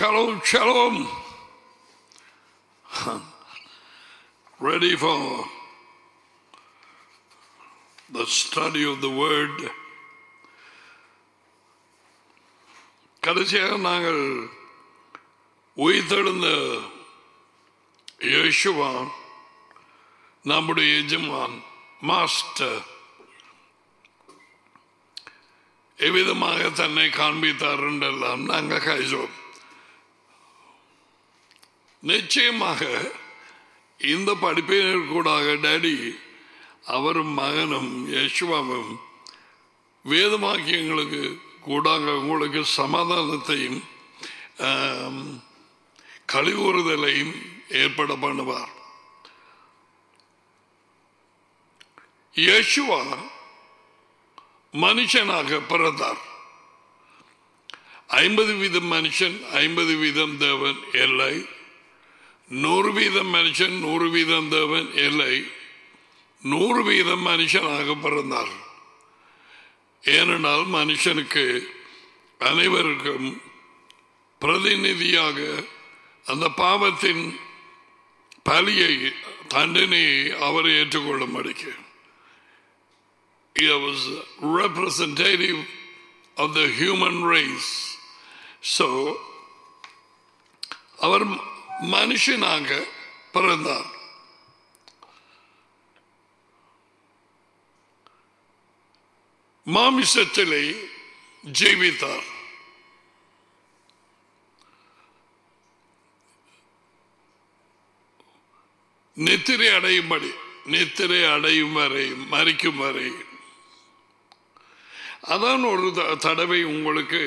Shalom, shalom. Ready for the study of the word. கடைசியாக நாங்கள் உயிர்த்தெழுந்த யேசுவா நம்முடைய எஜமான் மாஸ்டர் எவ்விதமாக தன்னை காண்பித்தார் என்றெல்லாம் நாங்கள் கைசோம் நிச்சயமாக இந்த படிப்பினர் கூடாக டேடி அவரும் மகனும் யசுவாவும் வேதமாக்கியங்களுக்கு கூடாக உங்களுக்கு சமாதானத்தையும் ஆம், கழிவுறுதலையும் ஏற்பட பண்ணுவார் யேசுவா மனுஷனாக பிறந்தார் ஐம்பது வீதம் மனுஷன் ஐம்பது வீதம் தேவன் இல்லை நூறு வீதம் மனுஷன் நூறு வீதம் தேவன் இல்லை நூறு வீதம் மனுஷனாக பிறந்தார் ஏனென்றால் மனுஷனுக்கு அனைவருக்கும் பிரதிநிதியாக அந்த பாவத்தின் பலியை தண்டனையை அவர் ஏற்றுக்கொள்ளும்படிக்கு He was representative of the human race. So, அவர் மனுஷனாக பிறந்தார் மாமிசத்திலே ஜீவித்தார் நித்திரை அடையும்படி நித்திரை அடையும் வரை மறிக்கும் வரை அதான் ஒரு த- தடவை உங்களுக்கு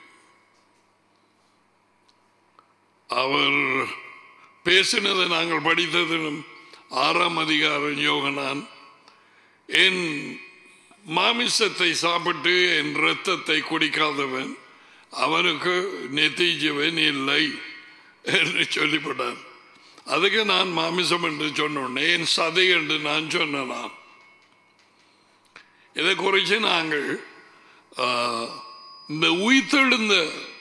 அவர் பேசினதை நாங்கள் படித்ததிலும் ஆறாம் அதிகாரம் யோகனான் என் மாமிசத்தை சாப்பிட்டு என் இரத்தத்தை குடிக்காதவன் அவனுக்கு நெத்திஜவன் இல்லை என்று சொல்லிவிட்டார் அதுக்கு நான் மாமிசம் என்று சொன்னோன்னே என் சதை என்று நான் சொன்னேன் நான் இதை குறித்து நாங்கள் ஆ, இந்த உயிர்த்தெழுந்த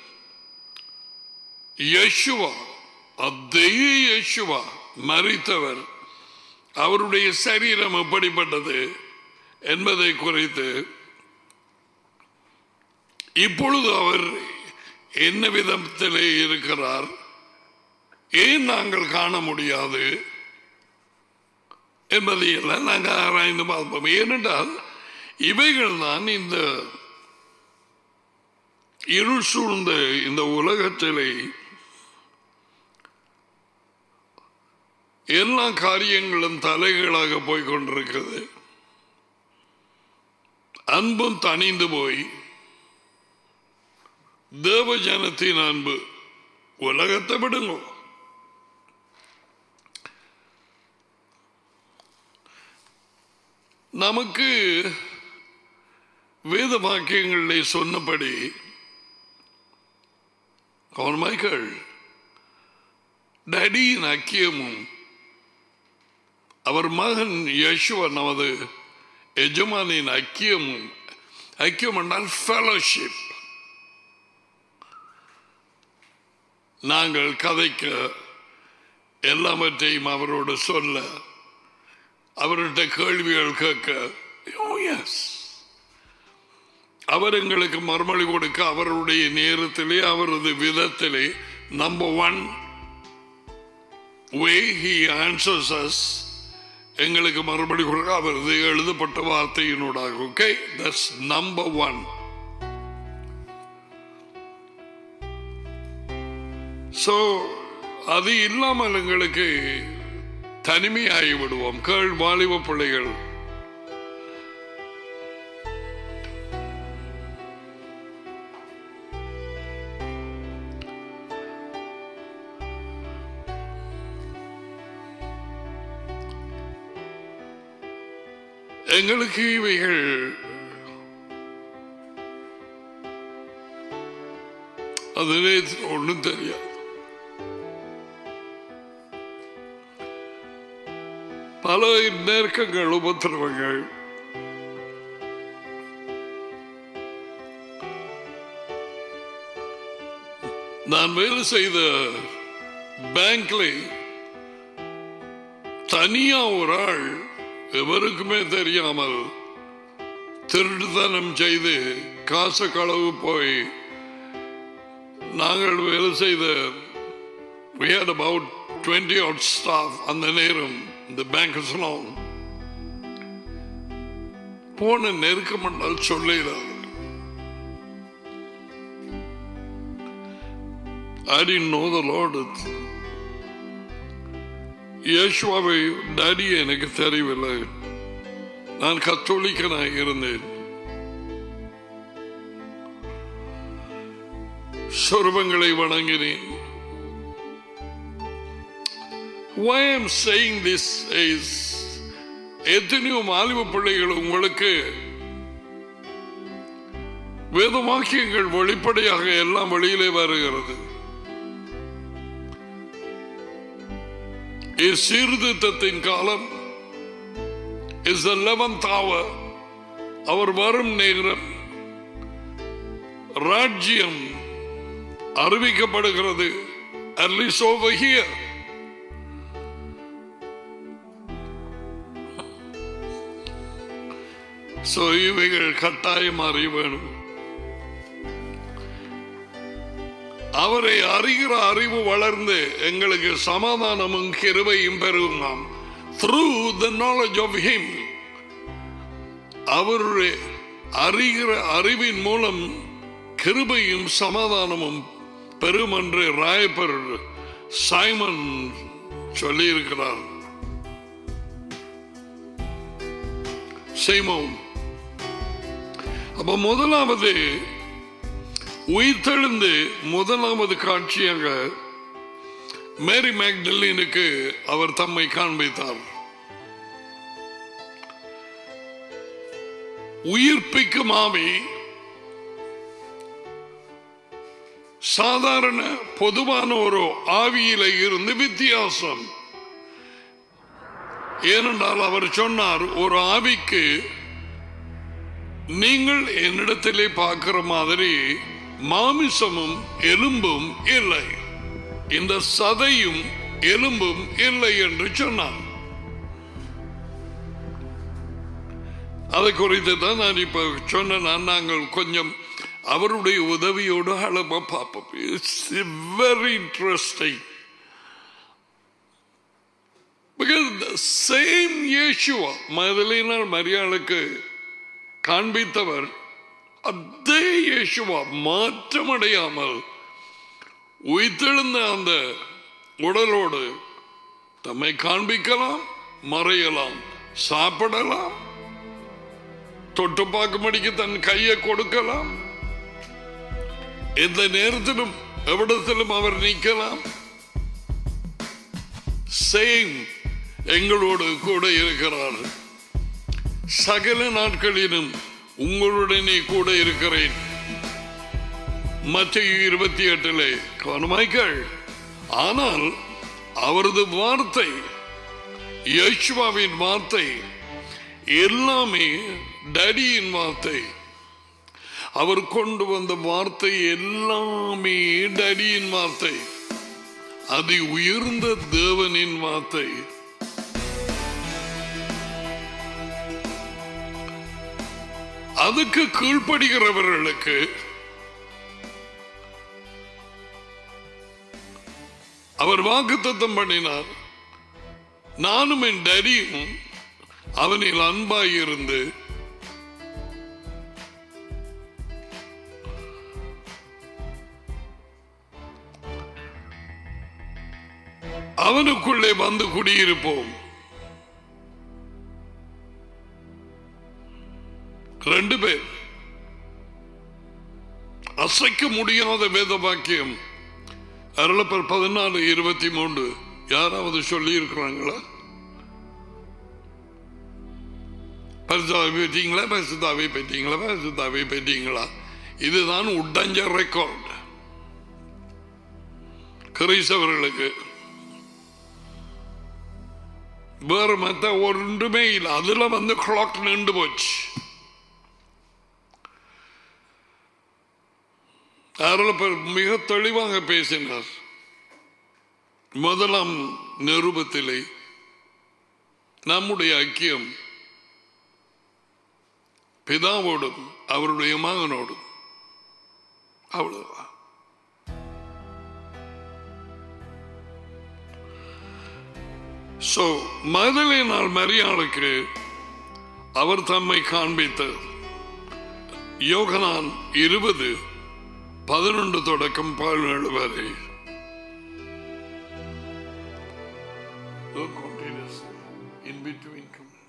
யேசுவா அதே யேசுவா மறித்தவர் அவருடைய சரீரம் எப்படிப்பட்டது என்பதை குறித்து இப்பொழுது அவர் என்ன விதத்திலே இருக்கிறார் ஏன் நாங்கள் காண முடியாது என்பதையெல்லாம் நாங்கள் ஆராய்ந்து பார்ப்போம் ஏனென்றால் இவைகள் தான் இந்த இருள் சூழ்ந்த இந்த உலகத்திலே எல்லா காரியங்களும் தலைகளாக போய் கொண்டிருக்கிறது அன்பும் தணிந்து போய் தேவ ஜனத்தின் அன்பு உலகத்தை விடுங்க நமக்கு வேத வாக்கியங்களிலே சொன்னபடி கவனமாய்கள் டடியின் ஐக்கியமும் அவர் மகன் யேசுவ நமது எஜமானின் ஐக்கியமும் ஐக்கியம் என்றால் ஃபெலோஷிப் நாங்கள் கதைக்க எல்லாவற்றையும் அவரோடு சொல்ல அவர்கிட்ட கேள்விகள் கேட்க oh yes அவர் எங்களுக்கு மறுமொழி கொடுக்க அவருடைய நேரத்திலே அவரது விதத்திலே number one way he answers us எங்களுக்கு மறுபடி கொடுக்க அவரது எழுதப்பட்ட வார்த்தையினூடாக okay that's number one so அது இல்லாமல் எங்களுக்கு தனிமையாகி விடுவோம் கேள் வாலிப பிள்ளைகள் எங்களுக்கு இவைகள் அதிலே ஒன்றும் தெரியாது பல நெருக்கங்கள் உபத்திரவங்கள் நான் வேலை செய்த பேங்க்ல தனியா ஒரு ஆள் எவருக்குமே தெரியாமல் திருட்டுத்தனம் செய்து காசு களவு போய் நாங்கள் வேலை செய்த we had about 20 odd staff அந்த நேரம் இந்த பேங்க் long போன நெருக்கம் என்றால் சொல்லிடாது I didn't know the Lord. இயேசுவாவை டாடி எனக்கு தெரியவில்லை நான் கத்தோலிக்கனாக இருந்தேன் சொருபங்களை வணங்கினேன் Why I'm saying this is எத்தனையோ மாலிவ பிள்ளைகள் உங்களுக்கு வேதவாக்கியங்கள் வெளிப்படையாக எல்லாம் வெளியிலே வருகிறது சீர்திருத்தத்தின் காலம் இஸ் த லெவன்த் அவர் அவர் வரும் நேரம் ராஜ்யம் அறிவிக்கப்படுகிறது அட்லீஸ்ட் ஓவர் ஹியர் சோ இவைகள் கட்டாயம் அறிய வேணும் அவரை அறிகிற அறிவு வளர்ந்து எங்களுக்கு சமாதானமும் கிருபையும் பெருகுமாம் through the knowledge of him அவருடைய அறிகிற அறிவின் மூலம் கிருபையும் சமாதானமும் பெரும் என்று ராயப்பர் சைமன் சொல்லியிருக்கிறார் செய்வோம் அப்ப முதலாவது உயிர்த்தெழுந்து முதலாவது காட்சியாக மேரி மேக்டலினுக்கு அவர் தம்மை காண்பித்தார் உயிர்ப்பிக்கும் ஆவி சாதாரண பொதுவான ஒரு ஆவியில இருந்து வித்தியாசம் ஏனென்றால் அவர் சொன்னார் ஒரு ஆவிக்கு நீங்கள் என்னிடத்திலே பார்க்கிற மாதிரி மாமிசமும் எலும்பும் இல்லை இந்த சதையும் எலும்பும் இல்லை என்று சொன்னார் அதை குறித்து தான் நான் இப்ப சொன்ன நாங்கள் கொஞ்சம் அவருடைய உதவியோடு அளவ பார்ப்போம் it's very interesting Because the same Yeshua, மதலினால் மரியாளுக்கு காண்பித்தவர் அதே இயேசுவா மாற்றமடையாமல் உயிர்த்தெழுந்த அந்த உடலோடு தம்மை காண்பிக்கலாம் மறையலாம் சாப்பிடலாம் தொட்டு பார்க்கும்படிக்கு தன் கையை கொடுக்கலாம் எந்த நேரத்திலும் எவ்விடத்திலும் அவர் நிற்கலாம் சேம் எங்களோடு கூட இருக்கிறார் சகல நாட்களிலும் உங்களுடனே கூட இருக்கிறேன் மற்ற இருபத்தி எட்டுல கவனமாய்கள் ஆனால் அவரது வார்த்தை யேசுவாவின் வார்த்தை எல்லாமே டடியின் வார்த்தை அவர் கொண்டு வந்த வார்த்தை எல்லாமே டடியின் வார்த்தை அது உயர்ந்த தேவனின் வார்த்தை அதுக்கு கீழ்ப்படுகிறவர்களுக்கு அவர் வாக்குத்தத்தம் பண்ணினார் நானும் என் டடியும் அவனில் அன்பாயிருந்து அவனுக்குள்ளே வந்து குடியிருப்போம் ரெண்டு பேர் அசைக்க முடியாத வேத வாக்கியம் அருளப்பர் பதினாலு இருபத்தி மூன்று யாராவது சொல்லி இருக்கிறாங்களா பரிசுத்தாவை பெற்றீங்களா பரிசுத்தாவை பெற்றீங்களா பரிசுத்தாவை பெற்றீங்களா இதுதான் உடஞ்ச ரெக்கார்ட் கிறிஸ்தவர்களுக்கு வேற மத்த ஒன்றுமே இல்லை அதுல வந்து கிளாக் நின்று போச்சு அருளப்பர் மிக தெளிவாக பேசினார் முதலாம் நிருபத்திலே நம்முடைய ஐக்கியம் பிதாவோடும் அவருடைய மகனோடும் அவ்வளவுதான் சோ மதலை நாள் மரியாளுக்கு அவர் தம்மை காண்பித்தார் யோகனான் இருபது பதினொன்று தொடக்கம் பதினேழு வரை In between.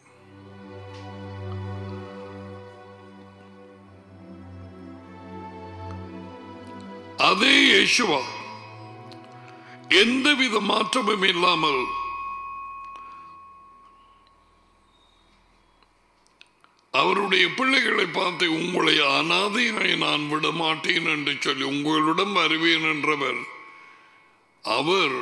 அதே யேசுவா எந்தவித மாற்றமும் இல்லாமல் அவருடைய பிள்ளைகளை பார்த்து உங்களை அனாதையாய் நான் விட மாட்டேன் என்று சொல்லி உங்களிடம் வருவேன் என்றவர் அவர்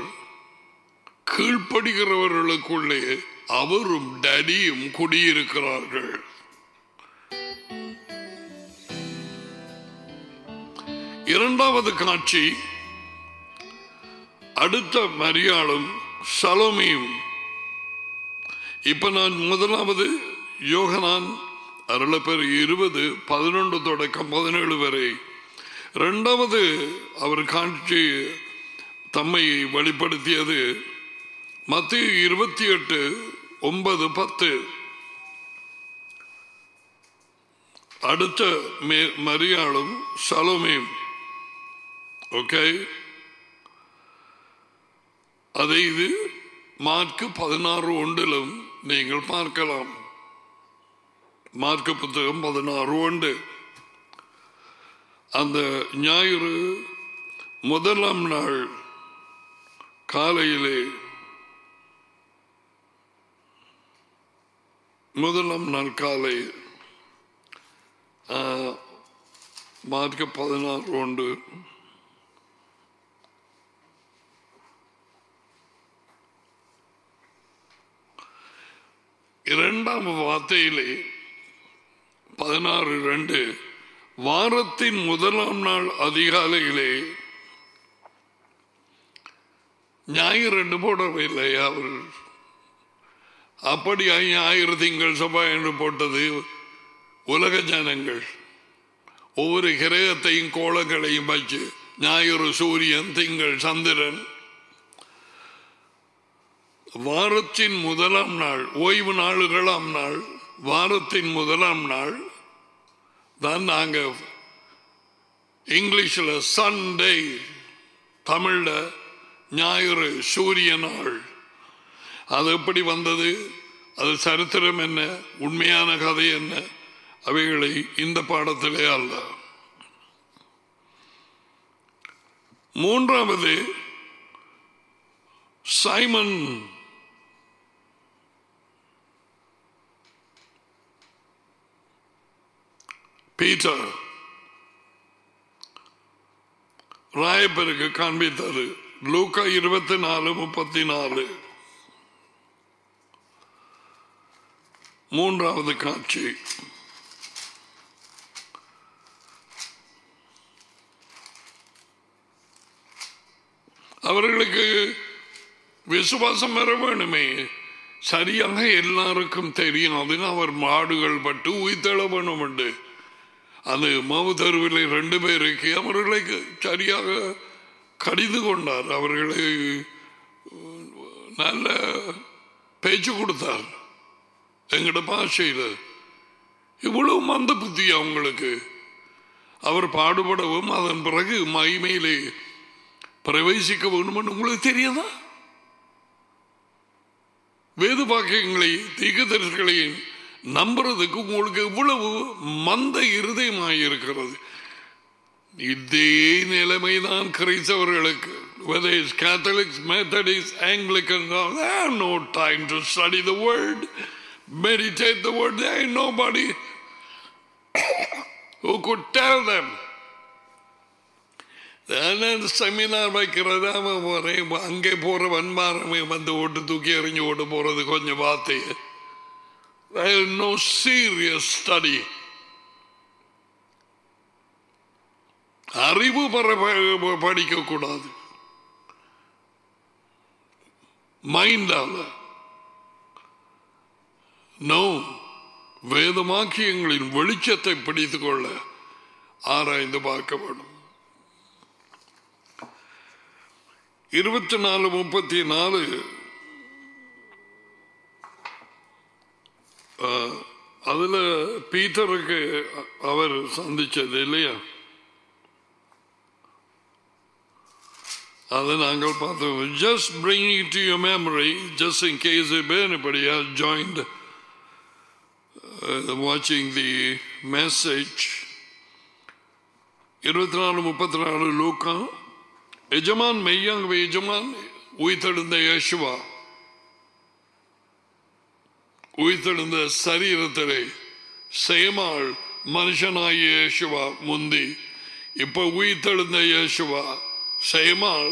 கீழ்ப்படுகிறவர்களுக்குள்ளே அவரும் டடியும் குடியிருக்கிறார்கள் இரண்டாவது காட்சி அடுத்த மரியாளும் சலோமியும் இப்ப நான் முதலாவது யோகனான் அருளப்பெரு இருபது பதினொன்று தொடக்கம் பதினேழு வரை இரண்டாவது அவர் காட்சி தம்மை வெளிப்படுத்தியது மத்திய இருபத்தி எட்டு ஒன்பது பத்து அடுத்த மரியாளும் சலோமியும் ஓகே அதை இது மார்க்கு பதினாறு ஒன்றிலும் நீங்கள் பார்க்கலாம் மார்க்க புத்தகம் பதினாறு ஒன்று அந்த ஞாயிறு முதலாம் நாள் காலையிலே முதலாம் நாள் காலை மார்க்க பதினாறு ஒன்று இரண்டாம் வார்த்தையிலே பதினாறு ரெண்டு வாரத்தின் முதலாம் நாள் அதிகாலையிலே ஞாயிறு ரெண்டு போடவில்லை அவர் அப்படி ஞாயிறு திங்கள் செவ்வாய் என்று போட்டது உலக ஜனங்கள் ஒவ்வொரு கிரகத்தையும் கோலங்களையும் வச்சு ஞாயிறு சூரியன் திங்கள் சந்திரன் வாரத்தின் முதலாம் நாள் ஓய்வு நாளுகளாம் நாள் வாரத்தின் முதலாம் நாள் தான் நாங்க இங்கிலீஷில் சண்டே தமிழ்ல ஞாயிறு சூரிய நாள் அது எப்படி வந்தது அது சரித்திரம் என்ன உண்மையான கதை என்ன அவைகளை இந்த பாடத்திலே அல்ல மூன்றாவது சைமன் பீட்டர் ராயப்பருக்கு காண்பித்தது லூக்கா இருபத்தி நாலு முப்பத்தி நாலு மூன்றாவது காட்சி அவர்களுக்கு விசுவாசம் வர வேணுமே சரியாக எல்லாருக்கும் தெரியும் அதுன்னு அவர் மாடுகள் பட்டு உயிர்த்தெழ வேணும் உண்டு அந்த மாவு தெருவில் ரெண்டு பேருக்கு அவர்களை சரியாக கடிந்து கொண்டார் அவர்களை நல்ல பேச்சு கொடுத்தார் எங்கட பாஷையில் இவ்வளவு மந்த புத்தி அவங்களுக்கு அவர் பாடுபடவும் அதன் பிறகு மகிமையிலே பிரவேசிக்க வேண்டும்னு உங்களுக்கு தெரியாதா வேது பாக்கியங்களை தீகதரிசிகளை நம்புறதுக்கு உங்களுக்கு இவ்வளவு மந்த இருதயமாக இருக்கிறது இதே நிலைமைதான் கிறிஸ்தவர்களுக்கு whether it's Catholics, Methodists, Anglicans, they have no time to study the word, meditate the word. There ain't nobody who could tell them. Seminar வைக்கிறது அவன் போறேன் அங்கே போற வன்மாரமே வந்து ஓட்டு தூக்கி எறிஞ்சு ஓட்டு போறது கொஞ்சம் வார்த்தையை நோ சீரியஸ் ஸ்டடி அறிவு பெற ப- படிக்கக்கூடாது மைண்டால நோ வேதமாக்கியங்களின் வெளிச்சத்தை பிடித்துக் கொள்ள ஆராய்ந்து பார்க்க வேண்டும் இருபத்தி நாலு முப்பத்தி நாலு அதுல பீட்டருக்கு அவர் சந்திச்சது இல்லையா அதை நாங்கள் பார்த்தோம் just bring it to your memory just in case anybody has joined uh, watching the message இருபத்தி நாலு முப்பத்தி நாலு லூக்கா எஜமான் மெய்யாங்க எஜமான் உயிர்த்தெழுந்த யேசுவா உயிர்த்தெழுந்த சரீரத்திலே சேமாள் மனுஷனாகிய யேசுவா முந்தி இப்ப உயிர்த்தெழுந்த யேசுவா சேமாள்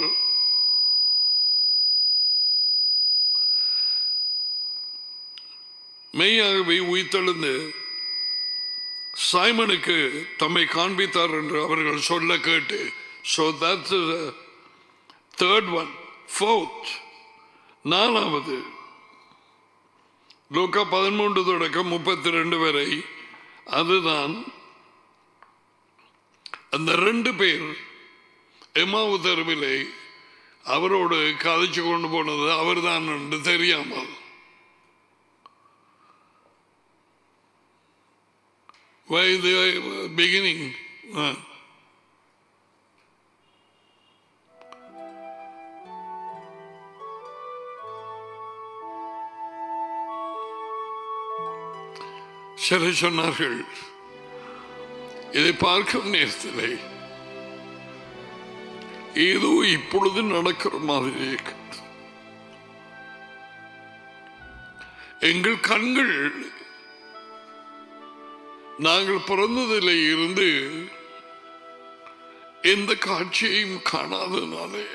மெய்யாகவே உயிர்த்தெழுந்து சைமனுக்கு தம்மை காண்பித்தார் என்று அவர்கள் சொல்ல கேட்டு so that's third one fourth நாலாவது லோக்கா பதிமூன்று தொடக்கம் முப்பத்தி ரெண்டு வரை அதுதான் அந்த ரெண்டு பேர் எமாவு தெருவிலே அவரோடு கதைச்சு கொண்டு போனது அவர்தான் என்று தெரியாமல் Why the beginning? Uh, சில சொன்னார்கள் இதை பார்க்கும் நேரத்திலே ஏதோ இப்பொழுது நடக்கிற மாதிரி இருக்கிறது. எங்கள் கண்கள் நாங்கள் பிறந்ததில் இருந்து எந்த காட்சியையும் காணாதனாலே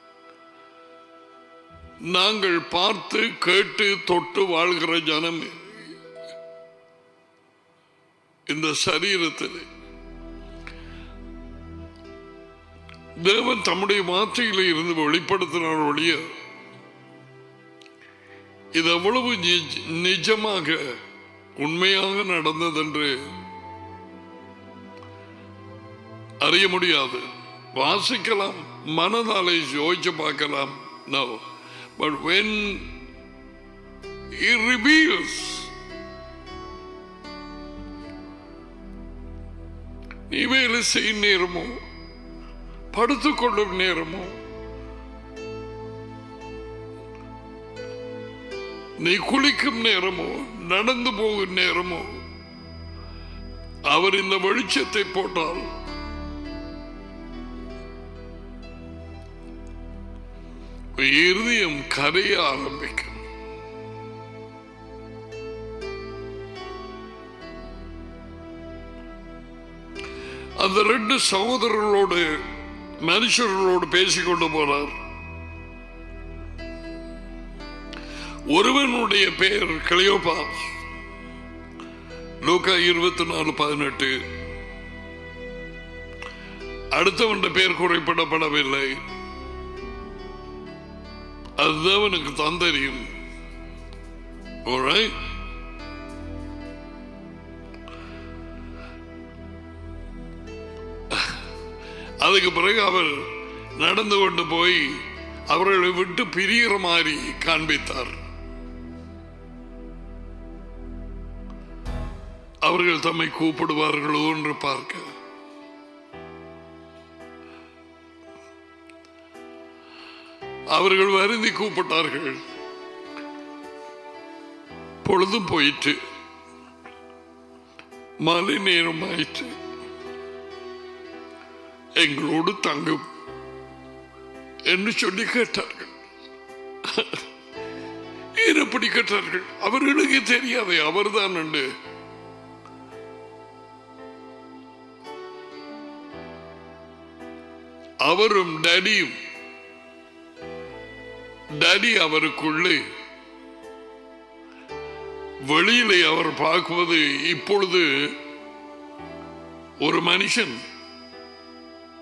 நாங்கள் பார்த்து கேட்டு தொட்டு வாழ்கிற ஜனம் இந்த சரீரத்தில் தேவன் தம்முடைய வார்த்தையில இருந்து வெளிப்படுத்தினார் ஒழிய இது எவ்வளவு நிஜ- நிஜமாக உண்மையாக நடந்ததென்று அறிய முடியாது வாசிக்கலாம் மனதாலே யோசிச்சு பார்க்கலாம் நோ பட் வென் reveals நீ வேலை செய்யும் நேரமோ படுத்துக்கொள்ளும் நேரமோ நீ குளிக்கும் நேரமோ நடந்து போகும் நேரமோ அவர் இந்த வெளிச்சத்தை போட்டால் இருதயம் கரைய ஆரம்பிக்கும் அந்த ரெண்டு சகோதரர்களோடு மனுஷர்களோடு பேசிக்கொண்டு போனார் ஒருவனுடைய பெயர் கிளியோபா லூக்கா இருபத்தி நாலு பதினெட்டு அடுத்தவன் பெயர் குறிப்பிடப்படவில்லை அது தேவனுக்கு தான் தெரியும் Alright? அதுக்கு பிறகு அவர் நடந்து கொண்டு போய் அவர்களை விட்டு பிரிகிற மாதிரி காண்பித்தார் அவர்கள் தம்மை கூப்பிடுவார்களோ என்று பார்க்க அவர்கள் வருந்தி கூப்பிட்டார்கள் பொழுதும் போயிற்று மாலை நேரம் ஆயிற்று எங்களோடு தங்கும் என்று சொல்லி கேட்டார்கள் ஏன் அப்படி கேட்டார்கள் அவர்களுக்கு தெரியாது அவர்தான் உண்டு அவரும் டடியும் டடி அவருக்குள்ளே வெளியிலே அவர் பார்க்குவது இப்பொழுது ஒரு மனுஷன்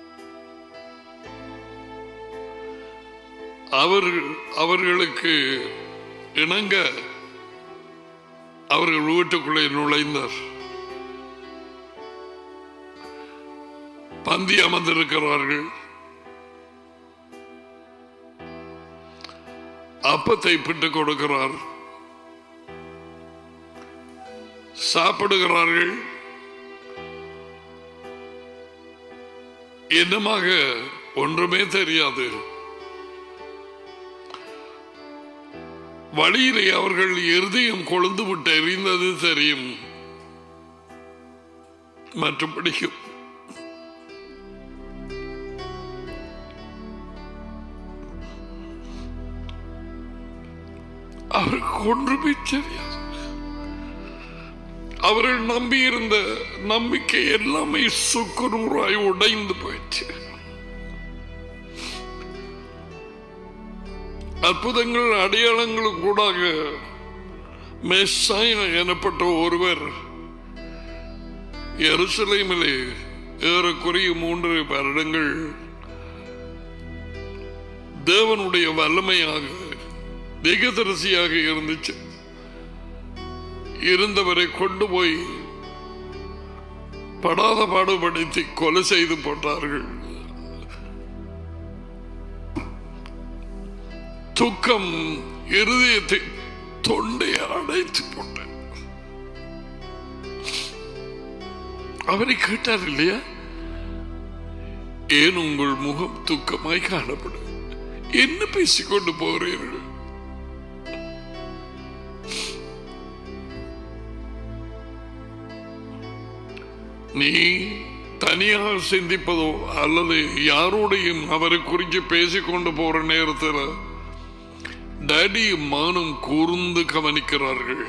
அவர்கள் அவர்களுக்கு இணங்க அவர்கள் வீட்டுக்குள்ளே நுழைந்தார் பந்தி அமர்ந்திருக்கிறார்கள் அப்பத்தை பிட்டுக் கொடுக்கிறார் சாப்பிடுகிறார்கள் என்னமாக ஒன்றுமே தெரியாது வழியிலே அவர்கள் இருதயம் கொழுந்து விட்டு எரிந்தது தெரியும் மற்றபடியும் அவருக்கு ஒன்றுமே தெரியாது அவர்கள் நம்பியிருந்த நம்பிக்கை எல்லாமே சுக்குநூறாய் உடைந்து போயிடுச்சு அற்புதங்கள் அடையாளங்களும் கூடாக மெஸ்ஸாயா எனப்பட்ட ஒருவர் எருசலேமிலே ஏறக்குறைய மூன்று வருடங்கள் தேவனுடைய வல்லமையாக திகதரிசியாக இருந்துச்சு இருந்தவரை கொண்டு போய் படாத பாடுபடுத்தி கொலை செய்து போட்டார்கள் துக்கம் இருதயத்தை தொண்டையை அடைத்து போட்டேன் அவரை கேட்டார் இல்லையா ஏன் உங்கள் முகம் துக்கமாய் காணப்படும் என்ன பேசிக்கொண்டு போகிறீர்கள் நீ தனியாக சிந்திப்பதோ அல்லது யாரோடையும் அவரை குறித்து பேசிக்கொண்டு போற நேரத்தில் டேடி மானம் கூர்ந்து கவனிக்கிறார்கள்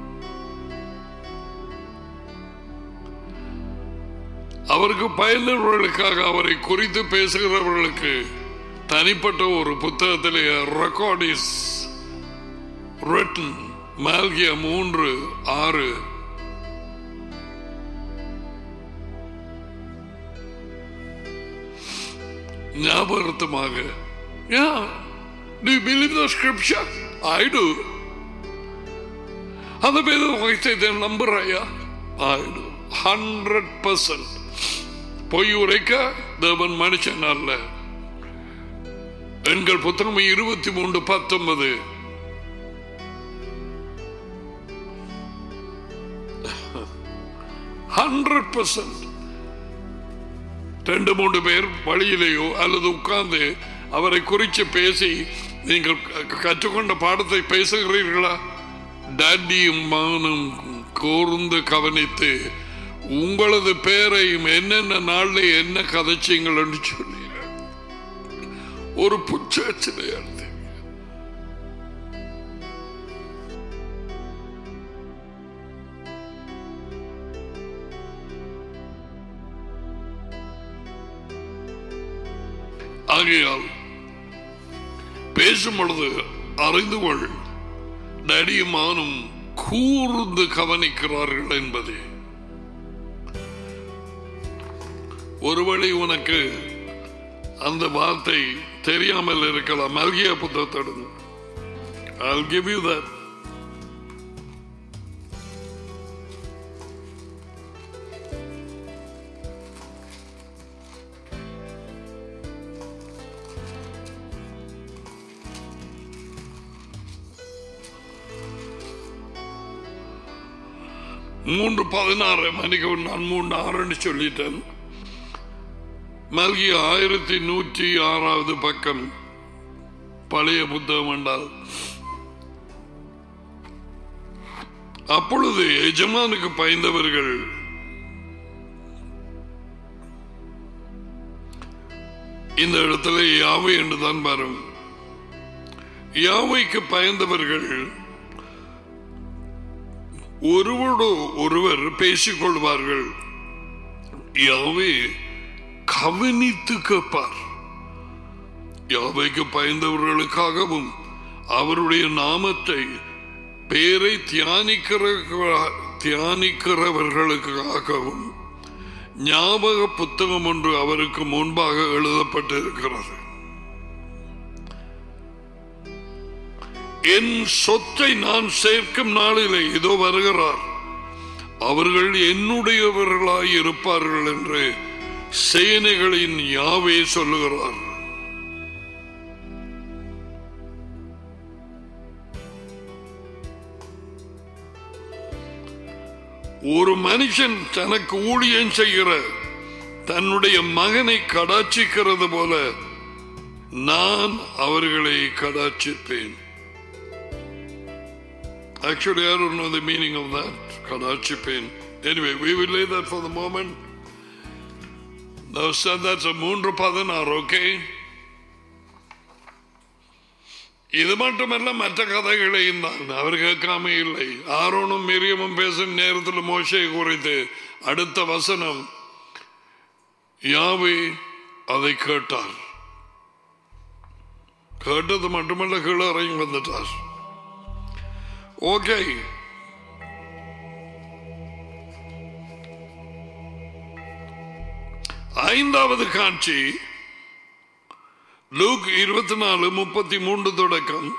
அவருக்கு பயந்தவர்களுக்காக அவரை குறித்து பேசுகிறவர்களுக்கு தனிப்பட்ட ஒரு புத்தகத்திலே ரெக்கார்ட் இஸ் ரிட்டன் மால்கிய மூன்று ஆறு ஞாபகத்தமாக Yeah. Do you believe the scripture? I do. அந்த பேர் வாய்ச்சை நம்புறையா I do. ஹண்ட்ரட் பர்சன்ட் பொய் உரைக்க தேவன் மனுஷன் அல்ல எண்கள் புத்தகம் இருபத்தி மூன்று பத்தொன்பது ஹண்ட்ரட் பர்சன்ட் ரெண்டு மூன்று பேர் வழியிலேயோ அல்லது உட்கார்ந்து அவரை குறித்து பேசி நீங்கள் க- கற்றுக்கொண்ட பாடத்தை பேசுகிறீர்களா டேடியும் மகனும் கூர்ந்து கவனித்து உங்களது பேரையும் என்னென்ன நாள்ல என்ன கதைச்சிங்கள் என்று சொல்லி ஒரு புச்சச்சிலை எடுத்து ஆகையால் பேசும் பொழுது அறிந்து கொள் நடியுமானும் கூர்ந்து கவனிக்கிறார்கள் என்பதே ஒருவேளை உனக்கு அந்த வார்த்தை தெரியாமல் இருக்கலாம் மல்கிய புத்தகத்தோடு I'll give you that. மூன்று பதினாறு மணிக்கு நான் மூன்று ஆறுன்னு சொல்லிட்டேன் மல்கி ஆயிரத்தி நூற்றி ஆறாவது பக்கம் பழைய புத்தகம் என்றால் அப்பொழுது எஜமானுக்கு பயந்தவர்கள் இந்த இடத்துல யாவை என்றுதான் வரும் யாவைக்கு பயந்தவர்கள் ஒருவரோடு ஒருவர் பேசிக் கொள்வார்கள் யாவே கவனித்து கேட்பார் யாவைக்கு பயந்தவர்களுக்காகவும் அவருடைய நாமத்தை பேரை தியானிக்கிற தியானிக்கிறவர்களுக்காகவும் ஞாபக புத்தகம் ஒன்று அவருக்கு முன்பாக எழுதப்பட்டிருக்கிறது என் சொத்தை நான் சேர்க்கும் நாளிலே இதோ வருகிறார் அவர்கள் என்னுடையவர்களாய் இருப்பார்கள் என்று சேனைகளின் யாவே சொல்லுகிறார் ஒரு மனுஷன் தனக்கு ஊழியம் செய்கிற தன்னுடைய மகனை கடாட்சிக்கிறது போல நான் அவர்களை கடாட்சிப்பேன் Actually, I don't know the meaning of that. Kadachipen. Anyway, we will lay that for the moment. Now, said that's a மூன்று பதினாறு ஓகே இது மட்டுமல்ல மற்ற கதைகளையும் தான் அவர் கேட்காம இல்லை ஆரோனும் மிரியமும் பேசும் நேரத்தில் மோசை குறித்து அடுத்த வசனம் யாவே அதை கேட்டார் கேட்டது மட்டுமல்ல கீழே இறங்கி வந்துட்டார் ஓகே ஐந்தாவது காட்சி லூக் இருபத்தி நாலு முப்பத்தி மூன்று தொடக்கம்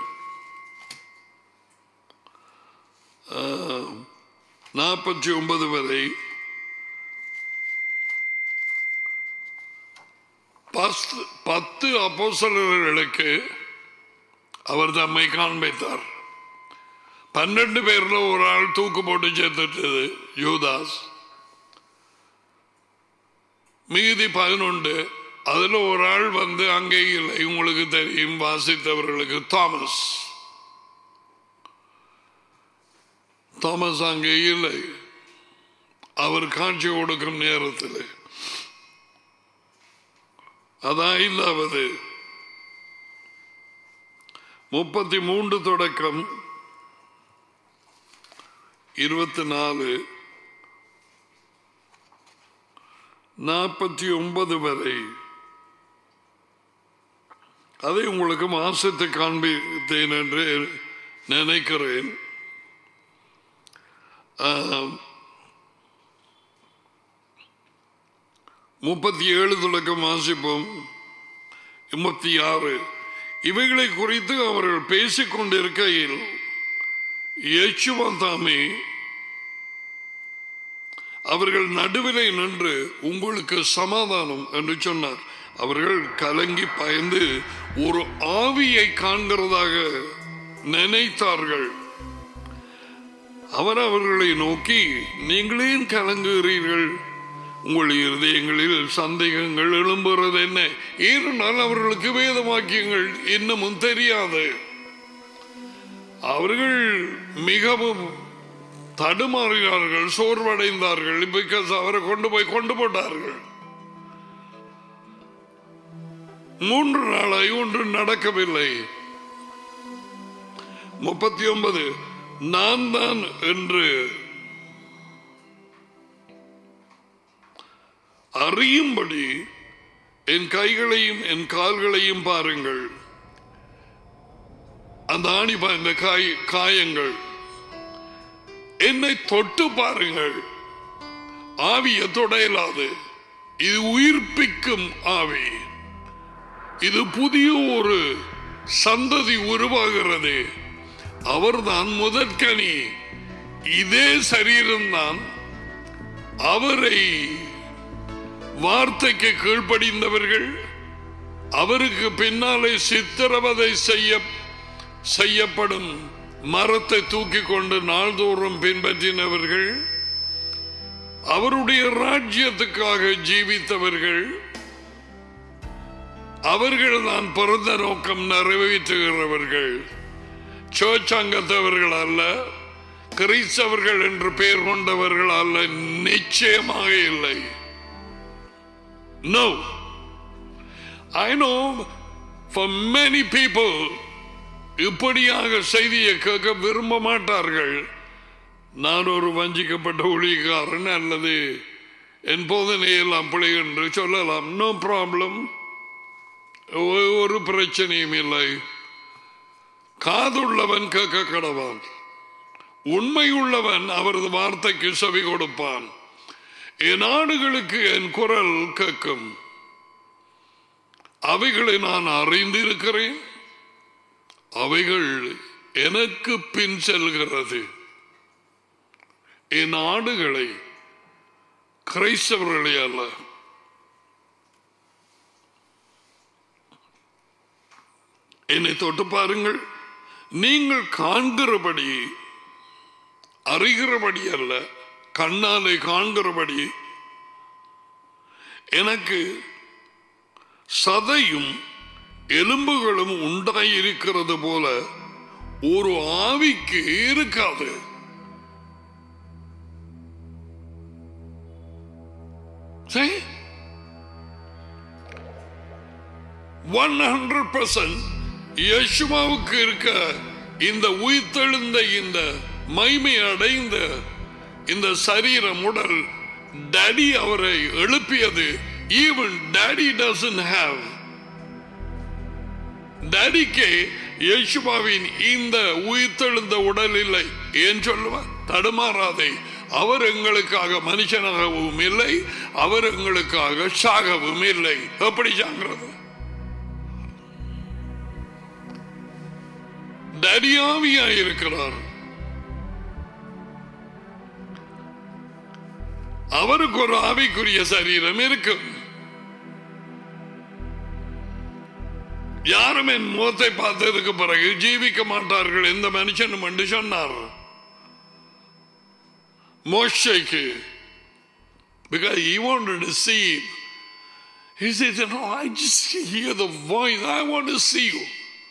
நாற்பத்தி ஒன்பது வரை பத்து பத்து அப்போசலர்களுக்கு அவர் தம்மை காண்பித்தார் பன்னெண்டு பேர்ல ஒரு ஆள் தூக்கு போட்டு சேர்த்துட்டது யூதாஸ் மீதி பதினொன்று அதுல ஒரு ஆள் வந்து அங்கே இல்லை உங்களுக்கு தெரியும் வாசித்தவர்களுக்கு தாமஸ் தாமஸ் அங்கே இல்லை அவர் காட்சி கொடுக்கும் நேரத்தில் அதான் ஐந்தாவது முப்பத்தி மூன்று தொடக்கம் இருபத்தி நாலு நாற்பத்தி ஒன்பது வரை அதை உங்களுக்கு மாசத்தை காண்பித்தேன் என்று நினைக்கிறேன் முப்பத்தி ஏழு தொடக்கம் வாசிப்போம் முப்பத்தி ஆறு இவைகளை குறித்து அவர்கள் பேசிக் கொண்டிருக்கையில் யேசுவா தாமே அவர்கள் நடுவிலே நின்று உங்களுக்கு சமாதானம் என்று சொன்னார் அவர்கள் கலங்கி பயந்து ஒரு ஆவியை காண்கிறதாக நினைத்தார்கள் அவர் அவர்களை நோக்கி நீங்களே கலங்குகிறீர்கள் உங்கள் இருதயங்களில் சந்தேகங்கள் எழும்புறது என்ன ஏனென்றால் அவர்களுக்கு வேதமாக்கியங்கள் இன்னமும் தெரியாது அவர்கள் மிகவும் தடுமாறினார்கள் சோர்வடைந்தார்கள் பிகாஸ் அவரை கொண்டு போய் கொண்டு போட்டார்கள் மூன்று நாளாய் ஒன்று நடக்கவில்லை முப்பத்தி ஒன்பது நான் தான் என்று அறியும்படி என் கைகளையும் என் கால்களையும் பாருங்கள் அந்த ஆணி இந்த காய் காயங்கள் என்னை தொட்டு பாருங்கள் ஆவிய தொடையலாது இது உயிர்ப்பிக்கும் ஆவி இது புதிய ஒரு சந்ததி உருவாகிறது அவர்தான் முதற்கனி இதே சரீரம்தான் அவரை வார்த்தைக்கு கீழ்ப்படிந்தவர்கள் அவருக்கு பின்னாலே சித்திரவதை செய்ய செய்யப்படும் மரத்தை தூக்கி கொண்டு நாள்தோறும் பின்பற்றினவர்கள் அவருடைய ராஜ்யத்துக்காக ஜீவித்தவர்கள் அவர்கள் தான் பிறந்த நோக்கம் நிறைவேற்றுகிறவர்கள் சர்ச் அங்கத்தவர்கள் அல்ல கிறிஸ்தவர்கள் என்று பெயர் கொண்டவர்கள் அல்ல நிச்சயமாக இல்லை no I know for many people இப்படியாக செய்தியை கேட்க விரும்ப மாட்டார்கள் நான் ஒரு வஞ்சிக்கப்பட்ட ஒளிகாரன் அல்லது என் போதனையெல்லாம் பிழை என்று சொல்லலாம் நோ ப்ராப்ளம் ஒரு பிரச்சனையும் இல்லை காதுள்ளவன் கேட்க கடவான் உண்மை உள்ளவன் அவரது வார்த்தைக்கு செவி கொடுப்பான் என் ஆடுகளுக்கு என் குரல் கேட்கும் அவைகளை நான் அறிந்திருக்கிறேன் அவைகள் எனக்கு பின் செல்கிறது என் ஆடுகளை கிரைஸ்தவர்களே அல்ல என்னை தொட்டு பாருங்கள் நீங்கள் காண்கிறபடி அறிகிறபடி அல்ல கண்ணாலே காண்கிறபடி எனக்கு சதையும் எலும்புகளும் உண்டாயிருக்கிறது போல ஒரு ஆவிக்கு இருக்காது ஒன் ஹண்ட்ரட் பர்சன்ட் யசுமாவுக்கு இருக்க இந்த உயிர்த்தெழுந்த இந்த மைமை அடைந்த இந்த சரீரம் உடல் டேடி அவரை எழுப்பியது ஈவன் டேடி டசன் ஹாவ் டேடிக்கு யேசுபாவின் இந்த உயிர்த்தெழுந்த உடல் இல்லை ஏன் சொல்லுவார் தடுமாறாதே அவர் எங்களுக்காக மனுஷனாகவும் இல்லை அவர் எங்களுக்காக சாகவும் இல்லை எப்படி சாங்கிறது தரியாவியா இருக்கிறார் அவருக்கு ஒரு ஆவிக்குரிய சரீரம் இருக்கும் யாரும் என் முகத்தை பார்த்ததுக்கு பிறகு ஜீவிக்க மாட்டார்கள் எந்த மனுஷனும் என்று சொன்னார் மோஷைக்கு because he wanted to see him. He said, No, I just hear the voice. I want to see you.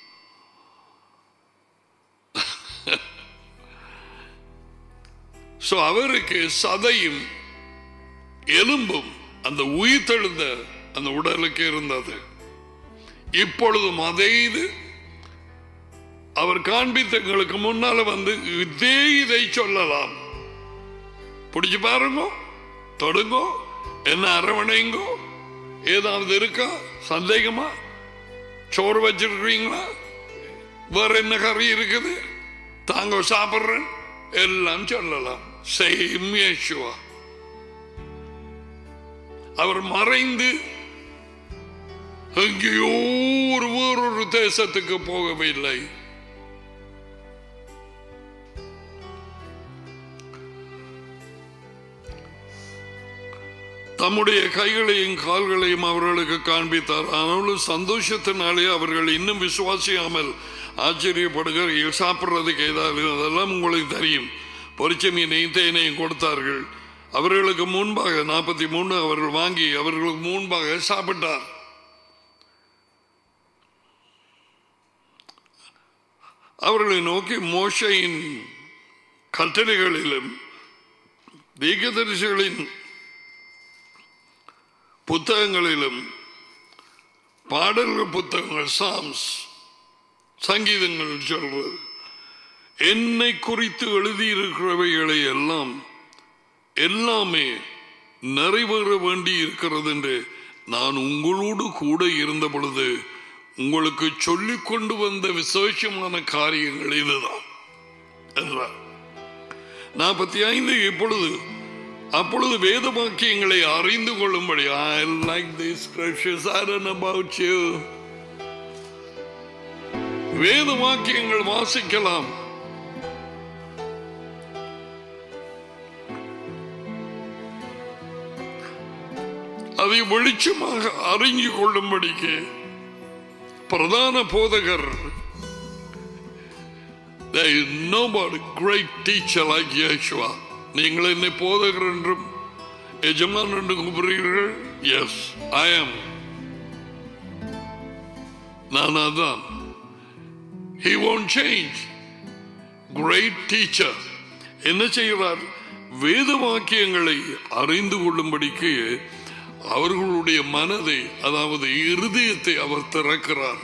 so அவருக்கு சதையும் எலும்பும் அந்த உயிர் தெழுந்த அந்த உடலுக்கு இருந்தது இப்பொழுதும் அதே இது அவர் காண்பித்தங்களுக்கு முன்னால வந்து இதே இதை சொல்லலாம் பிடிச்சு பாருங்க தொடுங்கோ என்ன அரவணைங்கோ ஏதாவது இருக்கா சந்தேகமா சோறு வச்சிருக்கீங்களா வேற என்ன கறி இருக்குது தாங்க சாப்பிடுறேன் எல்லாம் சொல்லலாம் சேம் யேசுவா அவர் மறைந்து எங்கேயோ ஒரு வேறொரு தேசத்துக்கு போகவில்லை தம்முடைய கைகளையும் கால்களையும் அவர்களுக்கு காண்பித்தார் ஆனாலும் சந்தோஷத்தினாலே அவர்கள் இன்னும் விசுவாசியாமல் ஆச்சரியப்படுகிறார்கள் சாப்பிட்றதுக்கு ஏதாவது அதெல்லாம் உங்களுக்கு தெரியும் பொரிச்ச மீனையும் தேனையும் கொடுத்தார்கள் அவர்களுக்கு முன்பாக நாற்பத்தி மூணு அவர்கள் வாங்கி அவர்களுக்கு முன்பாக சாப்பிட்டார் அவர்களை நோக்கி மோஷையின் கட்டளைகளிலும் தீகதரிசிகளின் புத்தகங்களிலும் பாடல்கள் புத்தகங்கள் சாம்ஸ் சங்கீதங்கள் சொல்றது என்னை குறித்து எழுதியிருக்கிறவைகளை எல்லாம் எல்லாமே நிறைவேற வேண்டி இருக்கிறது என்று நான் உங்களோடு கூட இருந்த பொழுது உங்களுக்கு சொல்லிக் கொண்டு வந்த விசேஷமான காரியங்கள் இதுதான் என்றார் நாற்பத்தி ஐந்து இப்பொழுது அப்பொழுது வேத வாக்கியங்களை அறிந்து கொள்ளும்படி I like this precious I don't know about you வேத வாக்கியங்கள் வாசிக்கலாம் அதை வெளிச்சமாக அறிஞ்சு கொள்ளும்படிக்கு பிரதான போதகர் There is nobody great teacher like Yeshua. நீங்கள் என்னை போதகர் என்றும் எஜமான் என்று கூப்பிடுகிறீர்கள் எஸ் ஐ am நான் அதான் he won't change great teacher என்ன செய்கிறார் வேத வாக்கியங்களை அறிந்து கொள்ளும்படிக்கு அவர்களுடைய மனதை அதாவது இருதயத்தை அவர் திறக்கிறார்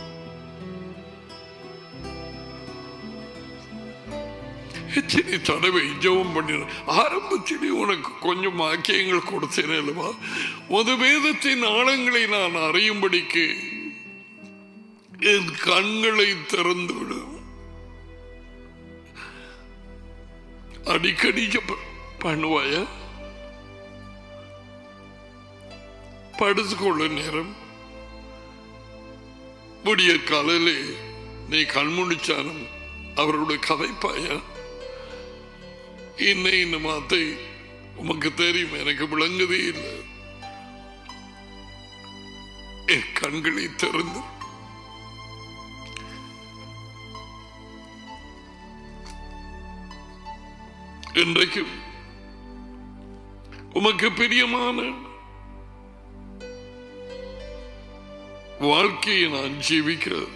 எத்தனை தடவை ஜெபம் பண்ணின ஆரம்பத்திலே உனக்கு கொஞ்சம் வாக்கியங்கள் கொடுத்தேன் அல்லவா உது வேதத்தின் ஆழங்களை நான் அறியும்படிக்கு என் கண்களை திறந்து விடும் அடிக்கடி ஜெபம் பண்ணுவாய படுத்துக்கொள்ள நேரம் விடிய காலையிலே நீ கண்முடிச்சாலும் அவருடைய கதைப்பாயா இன்ன இன்ன மாத்தை உமக்கு தெரியும் எனக்கு விளங்குதே இல்லை என் கண்களை திறந்து இன்றைக்கும் உமக்கு பிரியமான வாழ்க்கையை நான் ஜீவிக்கிறது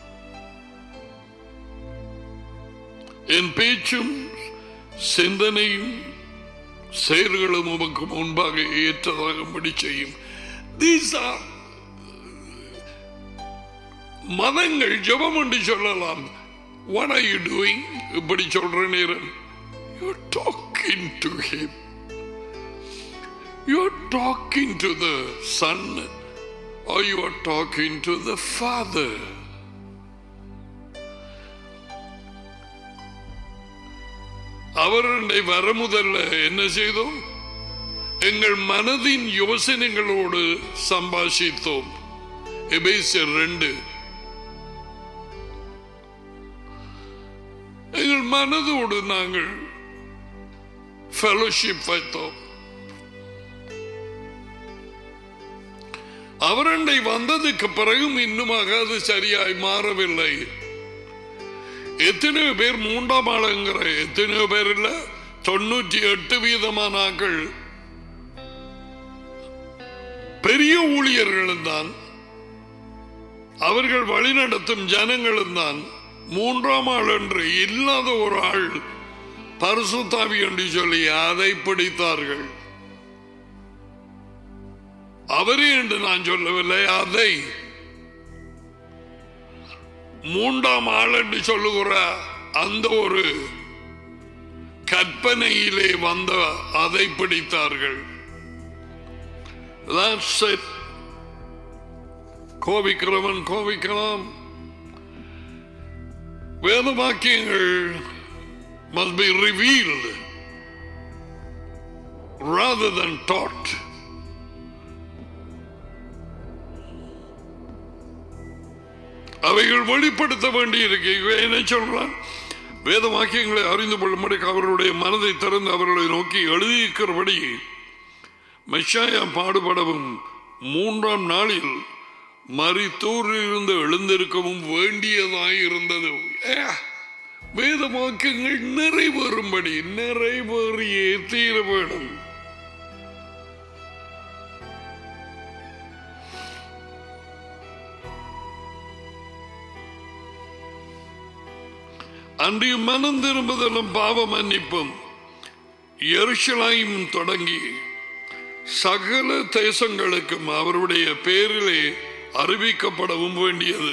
என் பேச்சும் சிந்தனையும் செயல்களும் உமக்கு முன்பாக ஏற்றதாகும்படி செய்யும் These are மதங்கள் ஜெபம் என்று சொல்லலாம் what are you doing இப்படி சொல்ற நேரம் you're talking to him you're talking to the son or you are talking to the father அவருடைய வர முதல்ல என்ன செய்தோம் எங்கள் மனதின் யோசனைகளோடு சம்பாஷித்தோம் எபேசியர் ரெண்டு எங்கள் மனதோடு நாங்கள் ஃபெலோஷிப் வைத்தோம் அவரண்டை வந்ததுக்கு பிறகும் இன்னுமாக அது சரியாய் மாறவில்லை எத்தனையோ பேர் மூன்றாம் ஆளுங்கிற எத்தனையோ பேர் இல்ல தொண்ணூற்றி எட்டு வீதமான ஆக்கள் பெரிய ஊழியர்களும் தான் அவர்கள் வழிநடத்தும் ஜனங்களும் தான் மூன்றாம் ஆள் என்று இல்லாத ஒரு ஆள் பரிசுத்தாவி என்று சொல்லி அதை பிடித்தார்கள் அவரே என்று நான் சொல்லவில்லை அதை மூன்றாம் ஆள் என்று சொல்லுகிற அந்த ஒரு கற்பனையிலே வந்த அதை பிடித்தார்கள் That's it. கோபிக்கிறவன் கோபிக்கலாம் வேத வாக்கியங்கள் must be revealed rather than taught. அவைகள் வெளிப்படுத்த வேண்டி இருக்கு இவன் என்ன சொல்றான் வேத வாக்கியங்களை அறிந்து கொள்ளும்படி அவர்களுடைய மனதை திறந்து அவர்களை நோக்கி எழுதியிருக்கிறபடி மெஷாயா பாடுபடவும் மூன்றாம் நாளில் மரித்தூரில் இருந்து எழுந்திருக்கவும் வேண்டியதாய் இருந்தது ஏ, வேத வாக்கியங்கள் நிறைவேறும்படி நிறைவேறியே தீர வேணும் அன்றைய மனம் திரும்புதலும் பாவ மன்னிப்பும் எருஷலாயும் தொடங்கி சகல தேசங்களுக்கும் அவருடைய பேரிலே அறிவிக்கப்படவும் வேண்டியது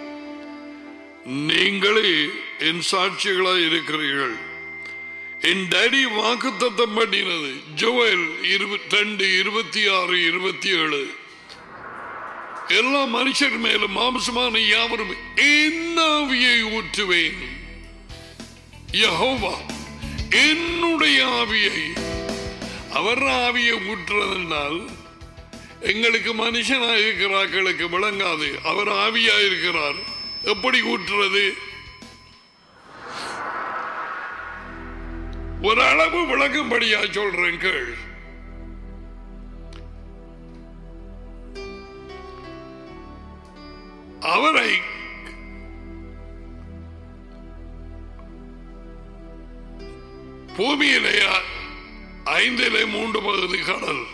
நீங்களே என் சாட்சிகளாய் இருக்கிறீர்கள் என் டேடி வாக்குத்தத்தம் பண்ணினது ஜோயல் இருபத்தி ரெண்டு இருபத்தி ஆறு இருபத்தி ஏழு எல்லா மனுஷர் மேலும் மாம்சமான யாவரும் என்னாவியை ஊற்றுவேன் யஹோவா என்னுடைய ஆவியை அவர் ஆவியை ஊற்றுறதென்றால் எங்களுக்கு மனுஷனாக இருக்கிறார்களுக்கு விளங்காது அவர் ஆவியா இருக்கிறார் எப்படி ஊற்றுறது ஒரு அளவு விளங்கும்படியா சொல்றேன் கேள் அவரை பூமியிலே ஐந்திலே மூன்று பகுதி கடல்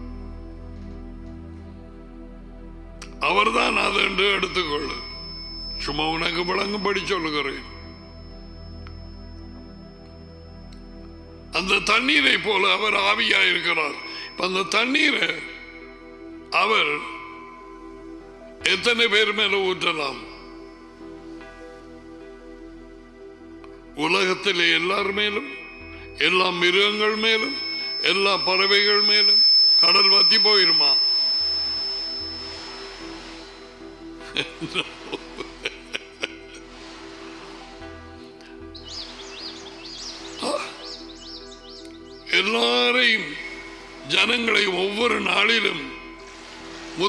அவர்தான் அது என்று எடுத்துக்கொள்ளு சும்மா உனக்கு விளங்கும்படி சொல்லுகிறேன் அந்த தண்ணீரை போல அவர் ஆவியா இருக்கிறார் இப்ப அந்த தண்ணீரை அவர் எத்தனை பேர் மேல ஊற்றலாம் உலகத்திலே எல்லார் மேலும் எல்லா மிருகங்கள் மேலும் எல்லா பறவைகள் மேலும் கடல் வத்தி போயிருமா எல்லாரையும் ஜனங்களை ஒவ்வொரு நாளிலும்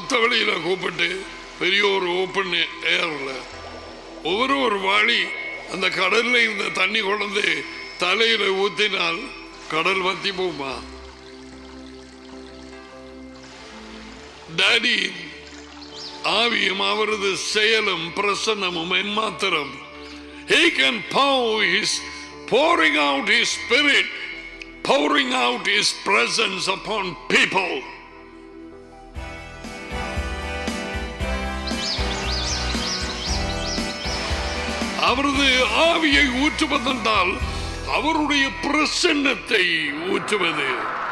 முத்தவழியில கூப்பிட்டு பெரிய ஒரு ஓப்பன் ஏர்ல ஒவ்வொரு ஒரு வாளி அந்த கடல்ல இந்த தண்ணி கொண்டு தலையில ஊத்தினால் கடல் வத்தி போமா டாடி ஆவியும் அவரது செயலும் பிரசன்னமும் என்மாத்திரம் He can pour his pouring out his spirit, pouring out his presence upon people. அவரது ஆவியை ஊற்றுவதென்றால் அவருடைய பிரசன்னத்தை ஊற்றுவது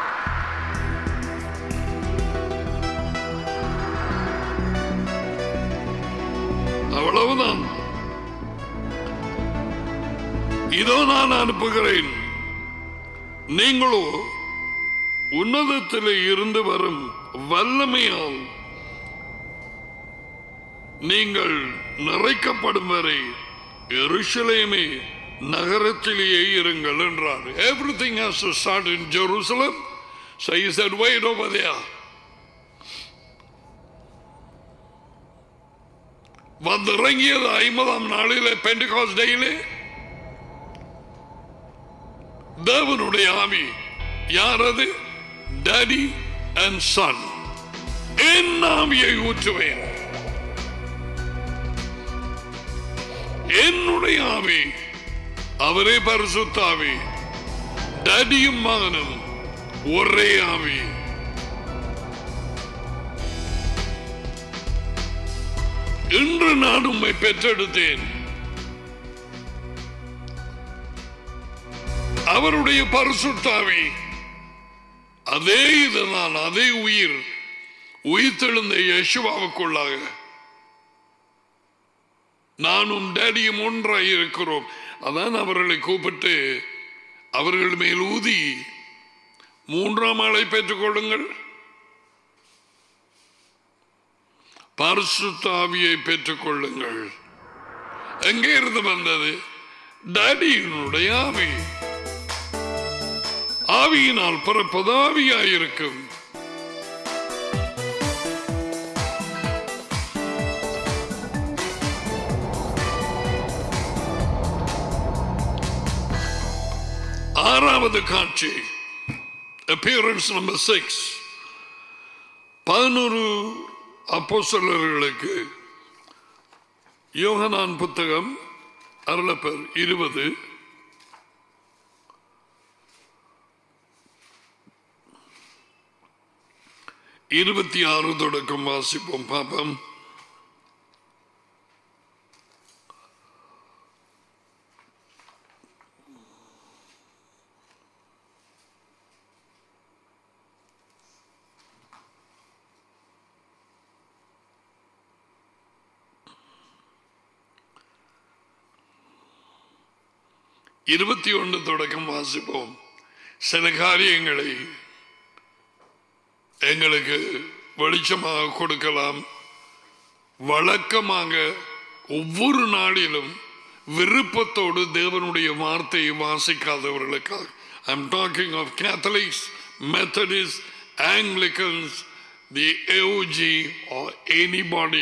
அவ்வளவுதான் இதோ நான் அனுப்புகிறேன் நீங்களோ உன்னதத்தில் இருந்து வரும் வல்லமையால் நீங்கள் நிறைக்கப்படும் வரை எருசலேமே நகரத்திலேயே இருங்கள் என்றார் everything has to start in Jerusalem So he said, wait over there. வந்திறங்கியது ஐம்பதாம் நாளிலே பெண்டிகாஸ் டேயிலே தேவனுடைய ஆவி யார் அது டாடி அண்ட் சன் என் ஆவியை ஊற்றுவேன் என்னுடைய ஆவி அவரே பரிசுத்தாவி டடியும் மகனும் ஒரே ஆவி இன்று நான் உம்மை பெற்றெடுத்தேன் அவருடைய பரிசுத்தாவி அதே இதுதான் அதே உயிர் உயிர்த்தெழுந்த யேசுவாவுக்குள்ளாக நானும் டேடியும் ஒன்றாய் இருக்கிறோம் அதான் அவர்களை கூப்பிட்டு அவர்கள் மேல் ஊதி மூன்றாம் ஆளை பெற்றுக் கொள்ளுங்கள் பரிசுத்தாவியை பெற்றுக் கொள்ளுங்கள் எங்கே இருந்து வந்தது டேடியினுடைய ஆவி ஆவியினால் பிறப்பது ஆவியாயிருக்கும் ஆறாவது காட்சி appearance number சிக்ஸ் பதினோரு அப்போஸ்தலர்களுக்கு யோகனான் புத்தகம் அருளப்பர் இருபது இருபத்தி ஆறு தொடக்கம் வாசிப்போம் பாப்போம் இருபத்தி ஒன்று தொடக்கம் வாசிப்போம் சில காரியங்களை எங்களுக்கு வெளிச்சமாக கொடுக்கலாம் வழக்கமாக ஒவ்வொரு நாளிலும் விருப்பத்தோடு தேவனுடைய வார்த்தையை வாசிக்காதவர்களுக்காக I'm talking of Catholics Methodists Anglicans the AOG or anybody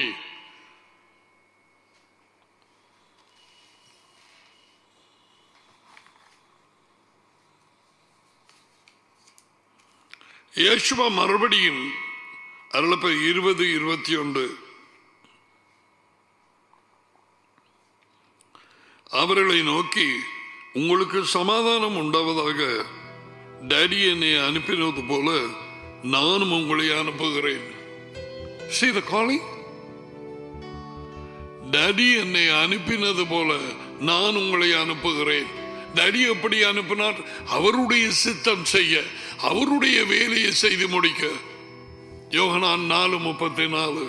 Yeshua மறுபடியும் அருளப்ப இருபது இருபத்தி ஒன்று அவர்களை நோக்கி உங்களுக்கு சமாதானம் உண்டாவதாக டேடி என்னை அனுப்பினது போல நானும் உங்களை அனுப்புகிறேன் See the calling? டேடி என்னை அனுப்பினது போல நான் உங்களை அனுப்புகிறேன் டேடி எப்படி அனுப்பினார் அவருடைய சித்தம் செய்ய அவருடைய வேலையை செய்து முடிக்க யோகனான் நாலு முப்பத்தி நாலு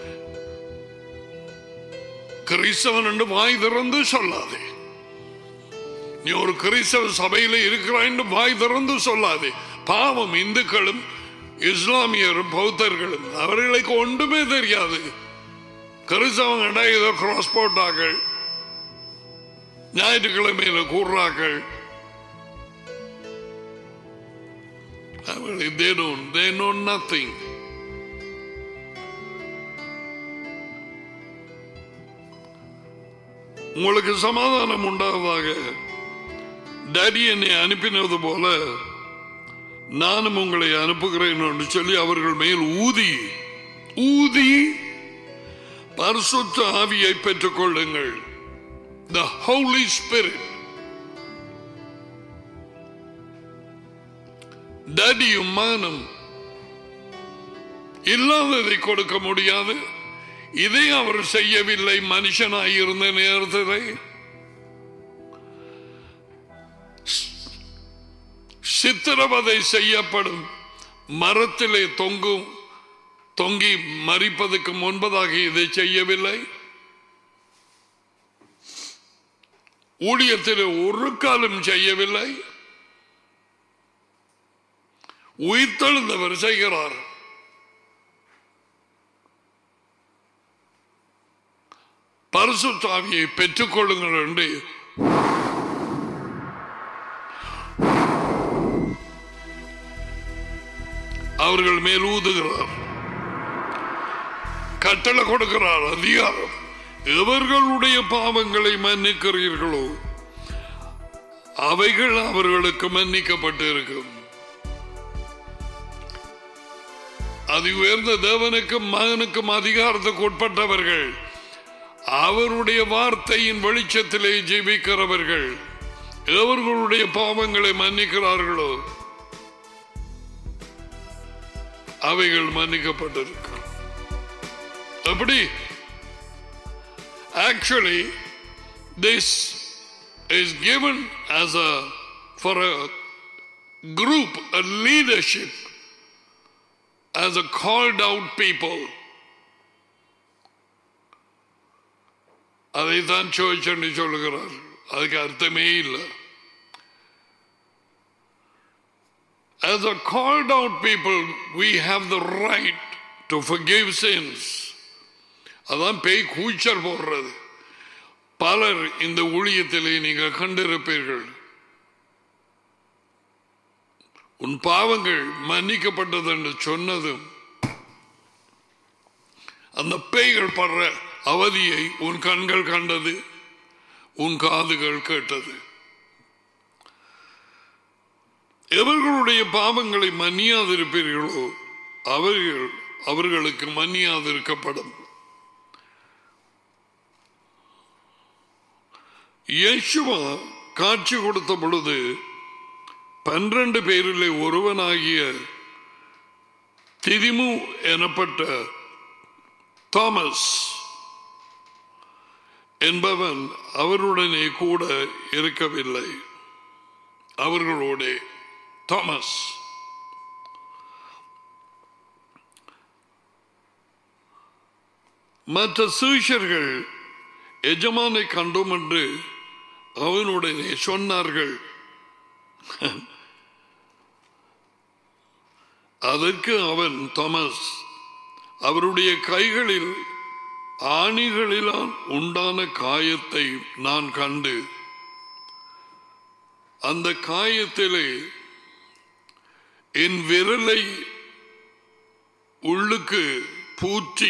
கிறிஸ்தவன் என்று வாய் திறந்து சொல்லாதே நீ ஒரு கிறிஸ்தவ சபையில இருக்கிறாய் என்று வாய் திறந்து சொல்லாதே பாவம் இந்துக்களும் இஸ்லாமியரும் பௌத்தர்களும் அவர்களுக்கு ஒன்றுமே தெரியாது கிறிஸ்தவங்க ஏதோ கிராஸ் போட்டார்கள் ஞாயிற்றுக்கிழமையில கூடுறார்கள் அவர்கள் they don't they know nothing உங்களுக்கு சமாதானம் உண்டாவதாக டேடி என்னை அனுப்பினது போல நானும் உங்களை அனுப்புகிறேன் என்று சொல்லி அவர்கள் மேல் ஊதி ஊதி பரிசுத்த ஆவியை பெற்றுக் கொள்ளுங்கள் த ஹோலி ஸ்பிரிட் டடியும் மானம் இல்லாததை கொடுக்க முடியாது இதை அவர் செய்யவில்லை மனுஷனாயிருந்த நேரத்தை சித்திரவதை செய்யப்படும் மரத்திலே தொங்கும் தொங்கி மறிப்பதற்கு முன்பதாக இதை செய்யவில்லை ஊழியத்தில் ஒரு காலம் செய்யவில்லை உயிர்த்தெழுந்தவர் செய்கிறார் பரிசுத்தாவியை பெற்றுக் கொள்ளுங்கள் என்று அவர்கள் மேல் ஊதுகிறார் கட்டளை கொடுக்கிறார் அதிகாரம் எவர்களுடைய பாவங்களை மன்னிக்கிறீர்களோ அவைகள் அவர்களுக்கு மன்னிக்கப்பட்டு இருக்கும் அது உயர்ந்த தேவனுக்கும் மகனுக்கும் அதிகாரத்துக்கு உட்பட்டவர்கள் அவருடைய வார்த்தையின் வெளிச்சத்திலே ஜீவிக்கிறவர்கள் எவர்களுடைய பாவங்களை மன்னிக்கிறார்களோ அவைகள் மன்னிக்கப்பட்டிருக்கும் அப்படி actually this is given as a for a group a leadership as a called out people அதைத்தான் சர்ச் என்று சொல்லுகிறார் அதுக்கு அர்த்தமே இல்லை As a called out people, we have the right to forgive sins. அதான் பேய் கூச்சல் போடுறது பலர் இந்த ஊழியத்திலே நீங்கள் கண்டிருப்பீர்கள் உன் பாவங்கள் மன்னிக்கப்பட்டது என்று சொன்னதும் அந்த பேய்கள் படுற அவதியை உன் கண்கள் கண்டது உன் காதுகள் கேட்டது எவர்களுடைய பாவங்களை மன்னியாதிருப்பீர்களோ அவர்கள் அவர்களுக்கு மன்னியாதிருக்கப்படும் யேசுவா காட்சி கொடுத்த பொழுது பன்னிரண்டு பேரிலே ஒருவனாகிய திதிமு எனப்பட்ட தாமஸ் என்பவன் அவருடனே கூட இருக்கவில்லை அவர்களோட தாமஸ் மற்ற சீஷர்கள் எஜமானை கண்டோம் என்று அவனுடனே சொன்னார்கள் அதற்கு அவன் தாமஸ் அவருடைய கைகளில் ஆணிகளிலால் உண்டான காயத்தை நான் கண்டு அந்த காயத்திலே என் விரலை உள்ளுக்கு பூற்றி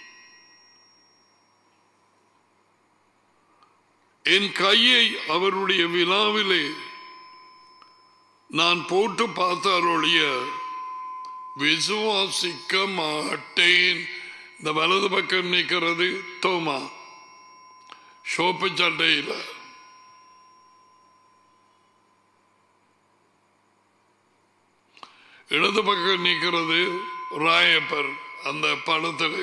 என் கையை அவருடைய விழாவிலே நான் போட்டு பார்த்தாலொழிய விசுவாசிக்க மாட்டேன் இந்த வலது பக்கம் நிற்கிறது தோமா சோப்பு சட்டையில் இடது பக்கம் நிற்கிறது ராயப்பர் அந்த படத்தில்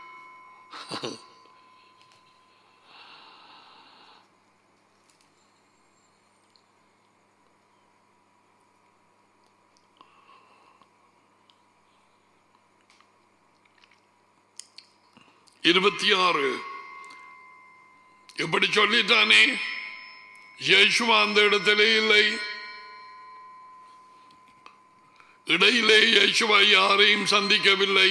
இருபத்தி ஆறு இப்படி சொல்லிட்டானே யேசுவா அந்த இடத்திலே இல்லை இடையிலே யேசுவா யாரையும் சந்திக்கவில்லை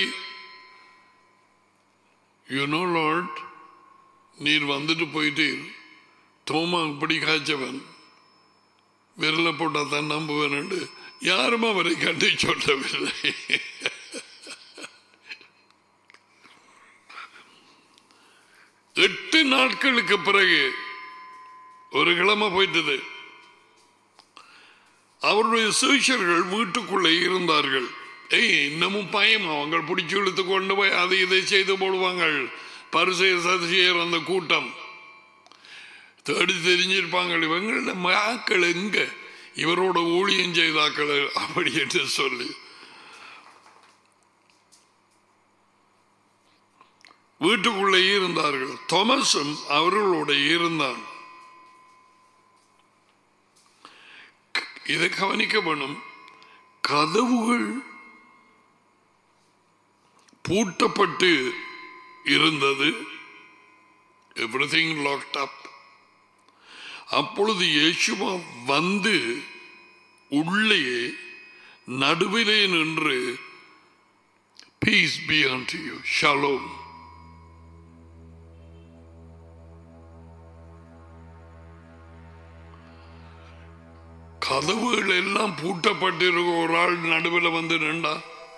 யூ நோ லார்ட் நீர் வந்துட்டு போயிட்டு தோமா இப்படி காய்ச்சவன் விரல போட்டா தான் நம்புவன் யாரும் அவரை கண்டு சொல்லவில்லை எட்டு நாட்களுக்கு பிறகு ஒரு கிழமை போயிட்டது அவருடைய சீஷர்கள் வீட்டுக்குள்ளே இருந்தார்கள் ஏய் இன்னமும் பயம் அவங்க பிடிச்சி இழுத்து கொண்டு போய் அதை இதை செய்து போடுவாங்க பரிசெயர் சதிசெயர் அந்த கூட்டம் தேடி தெரிஞ்சிருப்பாங்க இவங்கள மாக்கள் எங்க இவரோட ஊழியம் செய்தாக்கள் அப்படி என்று சொல்லி வீட்டுக்குள்ளே இருந்தார்கள் தொமஸும் அவர்களோட இருந்தான் இதை கவனிக்க வேணும் கதவுகள் பூட்டப்பட்டு இருந்தது எவ்ரிதிங் லாக்ட் அப் அப்பொழுது இயேசுவா வந்து உள்ளே நடுவிலே நின்று peace be unto you shalom கதவுகள் எல்லாம் பூட்டப்பட்டிருக்க ஒரு ஆள் நடுவில் வந்து நின்றா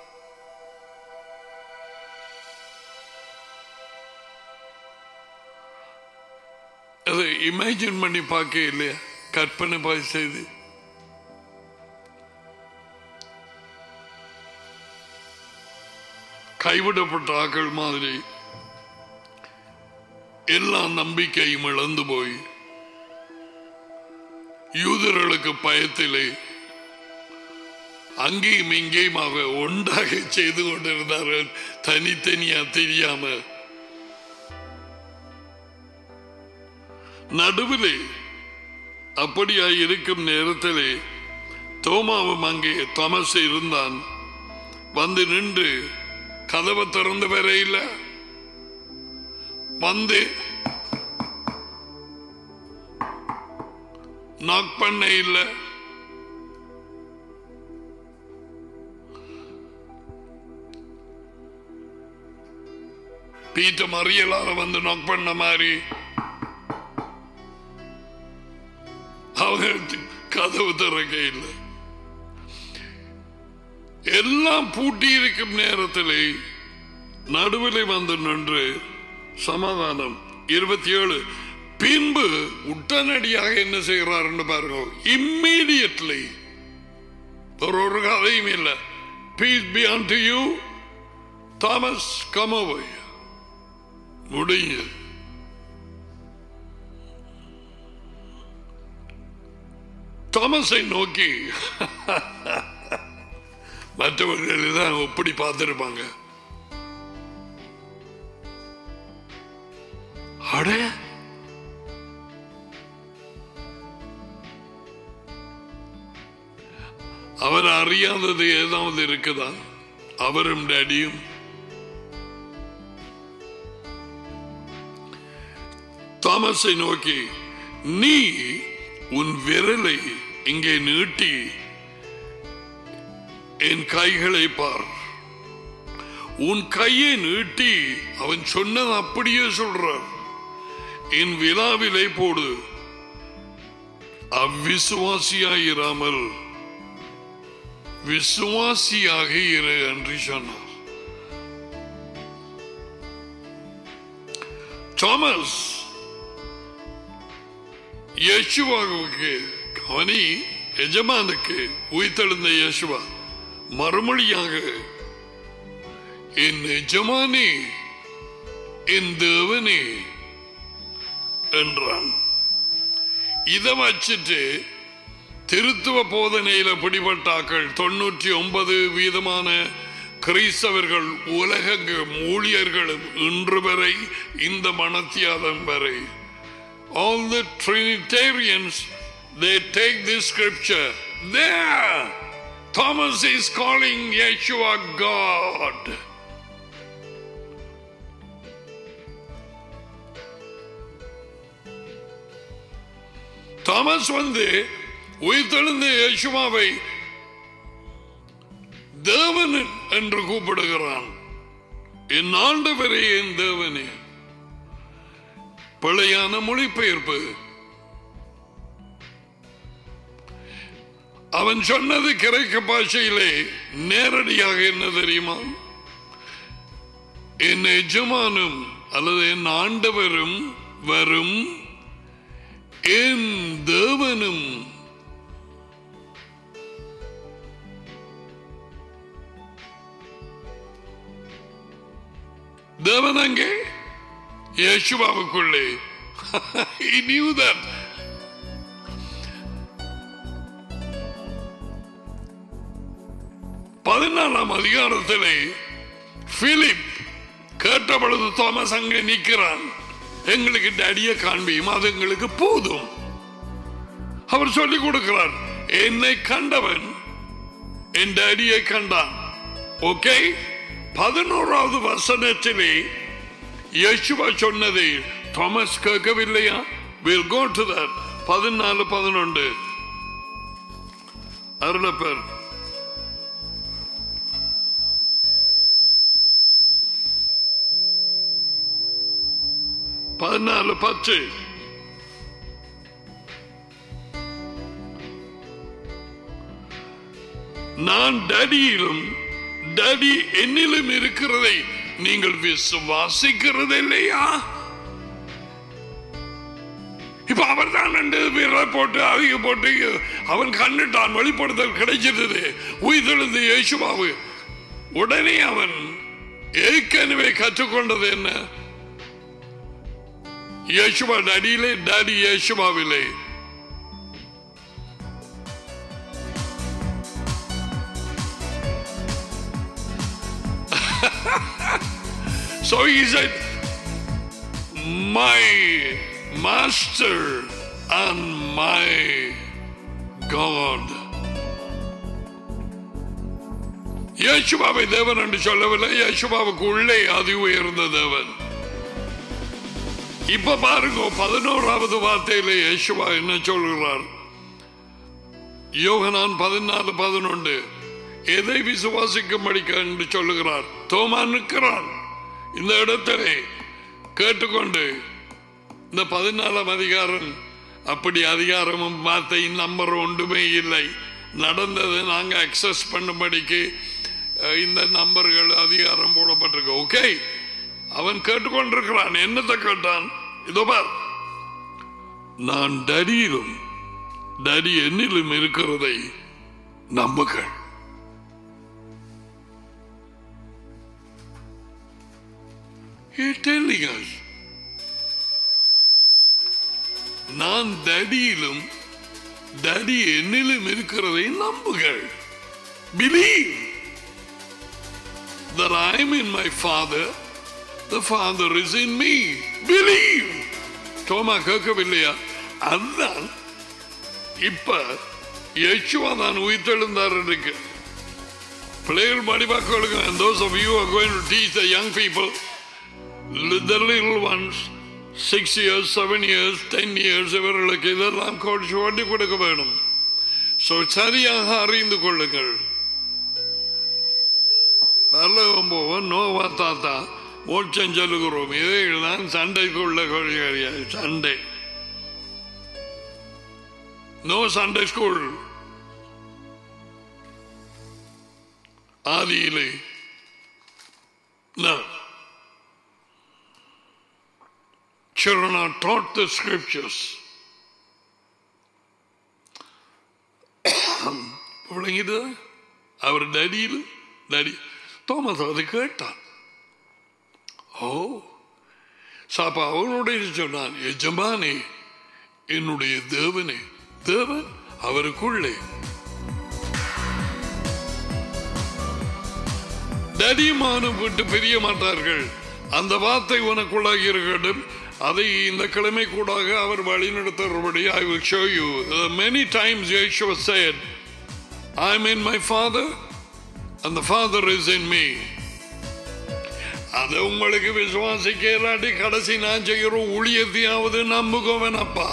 அதை இமேஜின் பண்ணி பார்க்க இல்லையா கற்பனை பாய் செய்து கைவிடப்பட்ட ஆக்கள் மாதிரி எல்லா நம்பிக்கையும் இழந்து போய் யூதர்களுக்கு பயத்திலே அங்கேயும் இங்கேயுமாக ஒன்றாக செய்து கொண்டிருந்தார்கள் தனித்தனியா தெரியாம நடுவிலே அப்படியா இருக்கும் நேரத்திலே தோமாவும் அங்கே தமஸ் இருந்தான் வந்து நின்று கதவை திறந்து வரையில வந்து நாக் பண்ண இல்ல பீட்ட மறியலால வந்து நாக் பண்ண மாதிரி அவங்க கதவு திறக்க இல்லை எல்லாம் பூட்டி இருக்கும் நேரத்திலே நடுவிலே வந்து நின்று சமாதானம் இருபத்தி ஏழு பின்பு உடனடியாக என்ன செய்கிறார் பாருங்க இம்மீடியட்லி ஒரு ஒரு கதையும் இல்லை peace be to you Thomas கமோவை முடிஞ்சு தாமஸை நோக்கி மற்றவர்கள் தான் எப்படி பார்த்திருப்பாங்க அடே அவர் அறியாதது ஏதாவது இருக்குதா அவரும் டேடியும் தாமஸை நோக்கி நீ உன் விரலை இங்கே நீட்டி என் கைகளை பார் உன் கையை நீட்டி அவன் சொன்னது அப்படியே சொல்றார் என் விழாவிலே போடு அவ்விசுவாசியாயிராமல் விசுவாசியாக இரு என்று சொன்னார் தாமஸ் யேசுவாவுக்கு கவனி எஜமானுக்கு உயிர்த்தெழுந்த யேசுவா மறுமொழியாக என் எஜமானே என் தேவனே என்றான் இதை வச்சுட்டு திருத்துவ போதனையில பிடிபட்டாக்கள் தொண்ணூற்றி ஒன்பது வீதமான கிறிஸ்தவர்கள் உலகெங்கும் ஊழியர்களும் இன்று வரை இந்த மனத்தியாதம் வரை all the Trinitarians they take this scripture there Thomas is calling Yeshua God Thomas வந்து உயிர்த்தெழுந்த யேசுவாவை தேவன் என்று கூப்பிடுகிறான் என் ஆண்டவரே என் தேவனே பிழையான மொழிபெயர்ப்பு அவன் சொன்னது கிரேக்க பாஷையிலே நேரடியாக என்ன தெரியுமா என் எஜமானும் அல்லது என் ஆண்டவரும் வரும் என் தேவனும் தேவன் அங்கே யேசுவாவுக்குள்ளே he knew that பதினாலாம் அதிகாரத்திலே பிலிப் கேட்ட பொழுது தோமஸ் அங்கே நிற்கிறான் எங்களுக்கு டடிய காண்பியும் அது எங்களுக்கு போதும் அவர் சொல்லிக் கொடுக்கிறார் என்னை கண்டவன் என் டடியை கண்டான் ஓகே பதினோராவது வசனத்திலே யேசுவா சொன்னதை தாமஸ் கேட்கவில்லையா வில் கோ டு தட் பதினாலு பதினொன்று அருளப்பர் பதினாலு பத்து நான் டடியிலும் டடி என்னிலும் இருக்கிறதை நீங்கள் விசுவாசிக்கிறது இல்லையா இப்ப அவர் தான் ரெண்டு பேரை போட்டு அதிக போட்டு அவன் கண்டுட்டான் வெளிப்படுத்தல் கிடைச்சிருந்தது உயிர்த்தெழுந்து இயேசுவாவு உடனே அவன் ஏற்கனவே கற்றுக்கொண்டது என்ன யேசுவா டடியிலே டாடி யேசுவாவிலே So he said, My master and my God. யேசுபாவை தேவன் என்று சொல்லவில்லை யேசுபாவுக்கு உள்ளே அதி உயர்ந்த தேவன் இப்ப பாருங்க பதினோராவது வார்த்தையில யேசுவா என்ன சொல்கிறார் யோகனான் பதினாலு பதினொன்று எதை விசுவாசிக்கும்படிக்க என்று சொல்லுகிறார் தோமா நிற்கிறான் இந்த இடத்திலே கேட்டுக்கொண்டு இந்த பதினாலாம் அதிகாரம் அப்படி அதிகாரமும் வார்த்தையின் நம்பர் ஒன்றுமே இல்லை நடந்தது நாங்க அக்சஸ் பண்ணும்படிக்கு அஹ், இந்த நம்பர்கள் அதிகாரம் போடப்பட்டிருக்கு ஓகே அவன் கேட்டுக்கொண்டிருக்கிறான் என்னத்தை கேட்டான் இதோ பார் நான் டடியிலும் டடி என்னிலும் இருக்கிறதை நம்புகள் He's telling us. நான் தடியிலும் தடி என்னிலும் இருக்கிறதை நம்புகள் believe that I am in my father the father is in me believe தோமா கேட்கவில்லையா அதுதான் இப்ப யேசுவா நான் உயிர்த்தெழுந்தார் இருக்கு பிள்ளைகள் மடிவாக்களுக்கு and those of you who are going to teach the young people the little ones six years seven years ten years இவர்களுக்கு இதெல்லாம் கோடிச்சு ஓட்டி கொடுக்க வேணும் ஸோ சரியாக அறிந்து கொள்ளுங்கள் பரலோகம் போவோம் நோவா தாத்தா மோட்சம் சொல்லுகிறோம் இவைகள் தான் சண்டைக்குள்ள கொள்கையா சண்டை நோ சண்டை ஸ்கூல் ஆதியிலே No. Children are taught the scriptures. விளங்கிது அவர் டடியில் டடி தோமஸ் அது கேட்டான் ஓ சாப்பா அவனுடைய சொன்னான் எஜமானே என்னுடைய தேவனே தேவன் அவருக்குள்ளே தடிமானம் விட்டு பிரிய மாட்டார்கள் அந்த வார்த்தை உனக்குள்ளாகி இருக்கட்டும் அதை இந்த கிழமை கூடாக அவர் வழிநடத்துறபடி I will show you many times Yeshua said I am in my father and the father is in me அது உங்களுக்கு விசுவாசிக்க இல்லாட்டி கடைசி நான் செய்கிற ஊழியத்தையாவது நம்புகோவனப்பா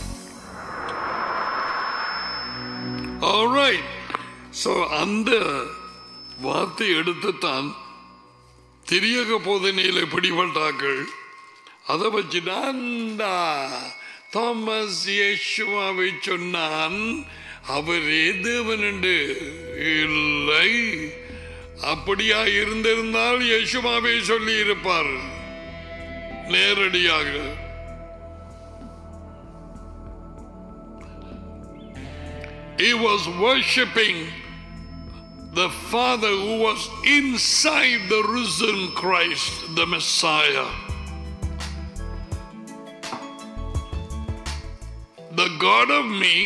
Alright. So அந்த வார்த்தை எடுத்துத்தான் திரியக போதனையில பிடிபட்டாக்கள் அதை வச்சு நான்டா தாமஸ் யேசுவாவை சொன்னான் அவரே தேவன் என்று இல்லை அப்படியா இருந்திருந்தால் யேசுவாவை சொல்லி இருப்பார் நேரடியாக he was worshipping the Father who was inside the risen Christ, the Messiah. The God of me,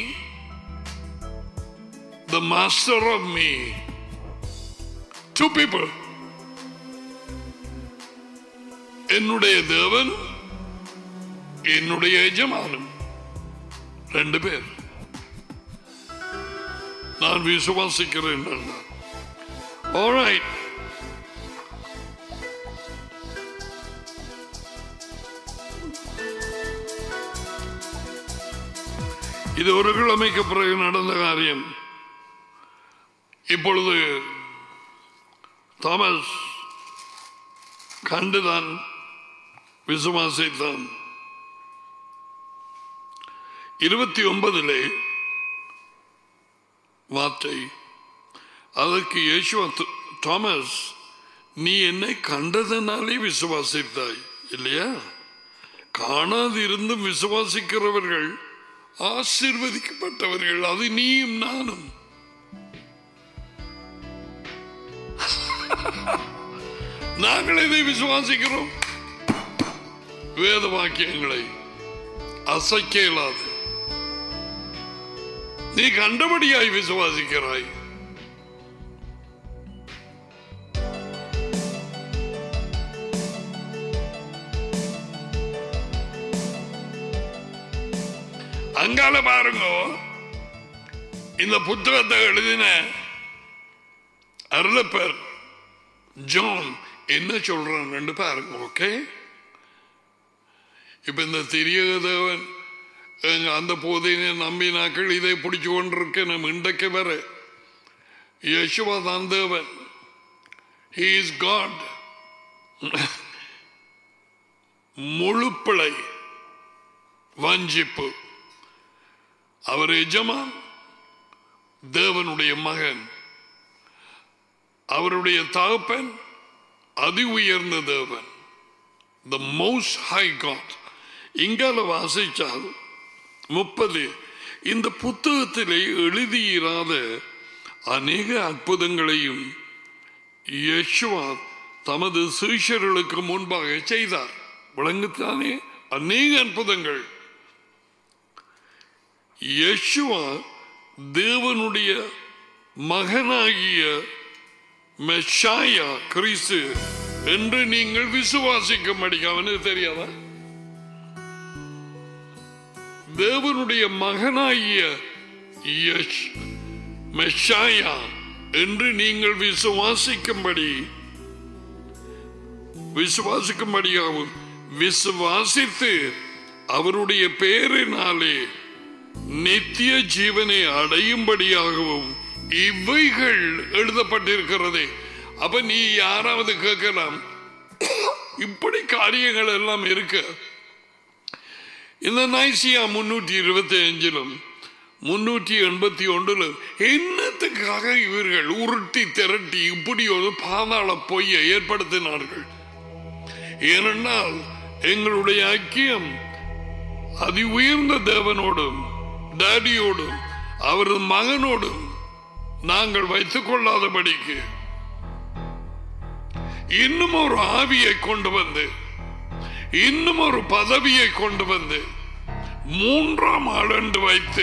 the Master of me. Two people. என்னுடைய தேவன் என்னுடைய எஜமானும் ரெண்டு பேர் நான் விசுவாசிக்கிறேன் என்றார். All right. இது ஒரு கிழமைக்கு பிறகு நடந்த காரியம் இப்பொழுது தாமஸ் கண்டுதான் விசுவாசித்தான் இருபத்தி ஒன்பதிலே வார்த்தை அதற்கு இயேசுவ தாமஸ் நீ என்னை கண்டதனாலே விசுவாசித்தாய் இல்லையா காணாதிருந்தும் விசுவாசிக்கிறவர்கள் ஆசீர்வதிக்கப்பட்டவர்கள் அது நீயும் நானும் நாங்கள் இதை விசுவாசிக்கிறோம் வேத வாக்கியங்களை அசைக்க இயலாது நீ கண்டபடியாய் விசுவாசிக்கிறாய் அங்கால பாருங்க இந்த புத்தகத்தை எழுதின அருளப்பர் ஜான் என்ன சொல்றான் பாருங்க ஓகே இப்ப இந்த திரியக தேவன் எங்க அந்த போதையினை நம்பினாக்கள் இதை பிடிச்சு கொண்டிருக்க நம்ம இன்றைக்கு வர யசுவா தான் தேவன் ஹி இஸ் காட் முழுப்பிழை வஞ்சிப்பு அவர் எஜமான் தேவனுடைய மகன் அவருடைய தகப்பன் அதி உயர்ந்த தேவன் த மோஸ்ட் ஹை காட் இங்கால வாசிச்சால் முப்பது இந்த புத்தகத்திலே எழுதியிராத அநேக அற்புதங்களையும் யேசுவா தமது சீஷர்களுக்கு முன்பாக செய்தார் விளங்குத்தானே அநேக அற்புதங்கள் யேசுவா தேவனுடைய மகனாகிய மெஷாயா கிறிஸ்து என்று நீங்கள் விசுவாசிக்க அவனுக்கு தெரியாதா தேவனுடைய மகனாகிய யஷ் மெஷாயா என்று நீங்கள் விசுவாசிக்கும்படி விசுவாசிக்கும்படியாகவும் விசுவாசித்து அவருடைய பெயரினாலே நித்திய ஜீவனை அடையும்படியாகவும் இவைகள் எழுதப்பட்டிருக்கிறது அப்ப நீ யாராவது கேட்கலாம் இப்படி காரியங்கள் எல்லாம் இருக்கு இந்த நைசியா முன்னூற்றி இருபத்தி அஞ்சிலும் முன்னூற்றி எண்பத்தி ஒன்றிலும் என்னத்துக்காக இவர்கள் உருட்டி திரட்டி இப்படி ஒரு பாதாள பொய்யை ஏற்படுத்தினார்கள் ஏனென்றால் எங்களுடைய ஐக்கியம் அதி உயர்ந்த தேவனோடும் டேடியோடும் அவரது மகனோடும் நாங்கள் வைத்துக் கொள்ளாதபடிக்கு இன்னும் ஒரு ஆவியை கொண்டு வந்து இன்னும் ஒரு பதவியை கொண்டு வந்து மூன்றாம் ஆளண்டு வைத்து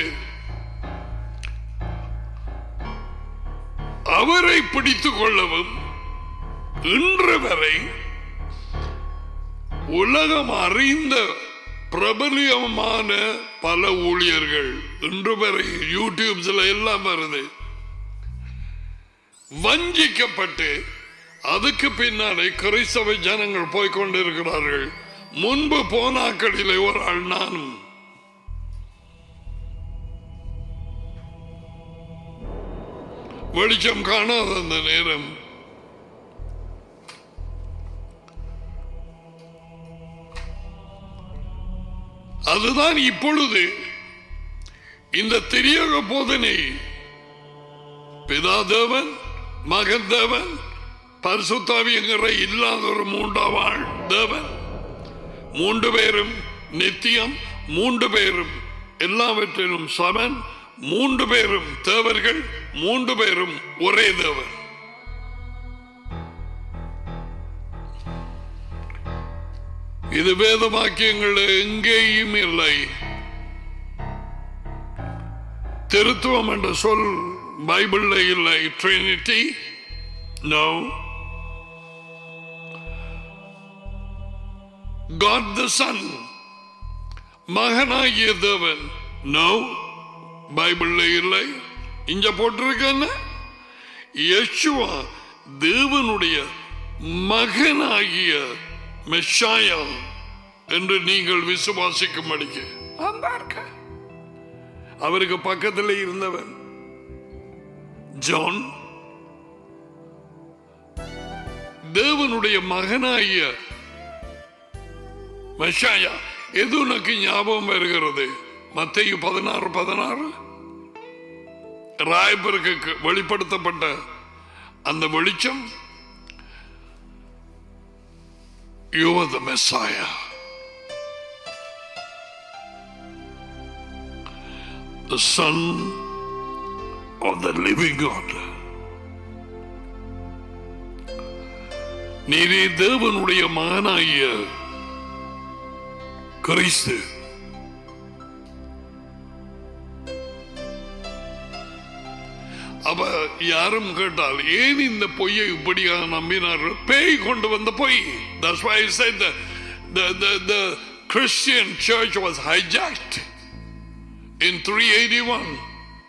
அவரை பிடித்துக் கொள்ளவும் இன்று வரை உலகம் அறிந்த பிரபலியமான பல ஊழியர்கள் இன்று வரை யூடியூப்ஸ்ல எல்லாம் வருது வஞ்சிக்கப்பட்டு அதுக்கு பின்னாலே கிறிஸ்தவ ஜனங்கள் போய்கொண்டிருக்கிறார்கள் முன்பு போனாக்களிலே ஒரு ஆள் நானும் வெளிச்சம் காணாத அந்த நேரம் அதுதான் இப்பொழுது இந்த திரியக போதனை பிதாதேவன் மகன் தேவன் பரிசுத்தாவியங்கிற இல்லாத ஒரு மூன்றாம் ஆள் தேவன் மூன்று பேரும் நித்தியம் மூன்று பேரும் எல்லாவற்றிலும் சமன் மூன்று பேரும் தேவர்கள் மூன்று பேரும் ஒரே தேவன் இது வேத வாக்கியங்கள் எங்கேயும் இல்லை திருத்துவம் என்ற சொல் பைபிள்ல இல்லை Trinity no God the son மகனாகிய தேவன் நோ பைபிள்ல இல்லை இங்க போட்டிருக்க யெஷுவா தேவனுடைய மகனாகிய மெஷாயா என்று நீங்கள் விசுவாசிக்கும்படிக்கு வந்தார்க்க அவருக்கு பக்கத்தில் இருந்தவன் ஜான் தேவனுடைய மகனாகிய மெஷாயா எது உனக்கு ஞாபகம் வருகிறது மத்திய பதினாறு பதினாறு ராயபருக்கு வெளிப்படுத்தப்பட்ட அந்த வெளிச்சம் You are the Messiah. The Son of the living God. நீரே தேவனுடைய மகனாகிய கிறிஸ்து அப்ப யாரும் கேட்டால் ஏன் இந்த பொய்யை இப்படியாக நம்பினார்கள் பேய் கொண்டு வந்த பொய் That's why I said the, the, the, the Christian church was hijacked in 381.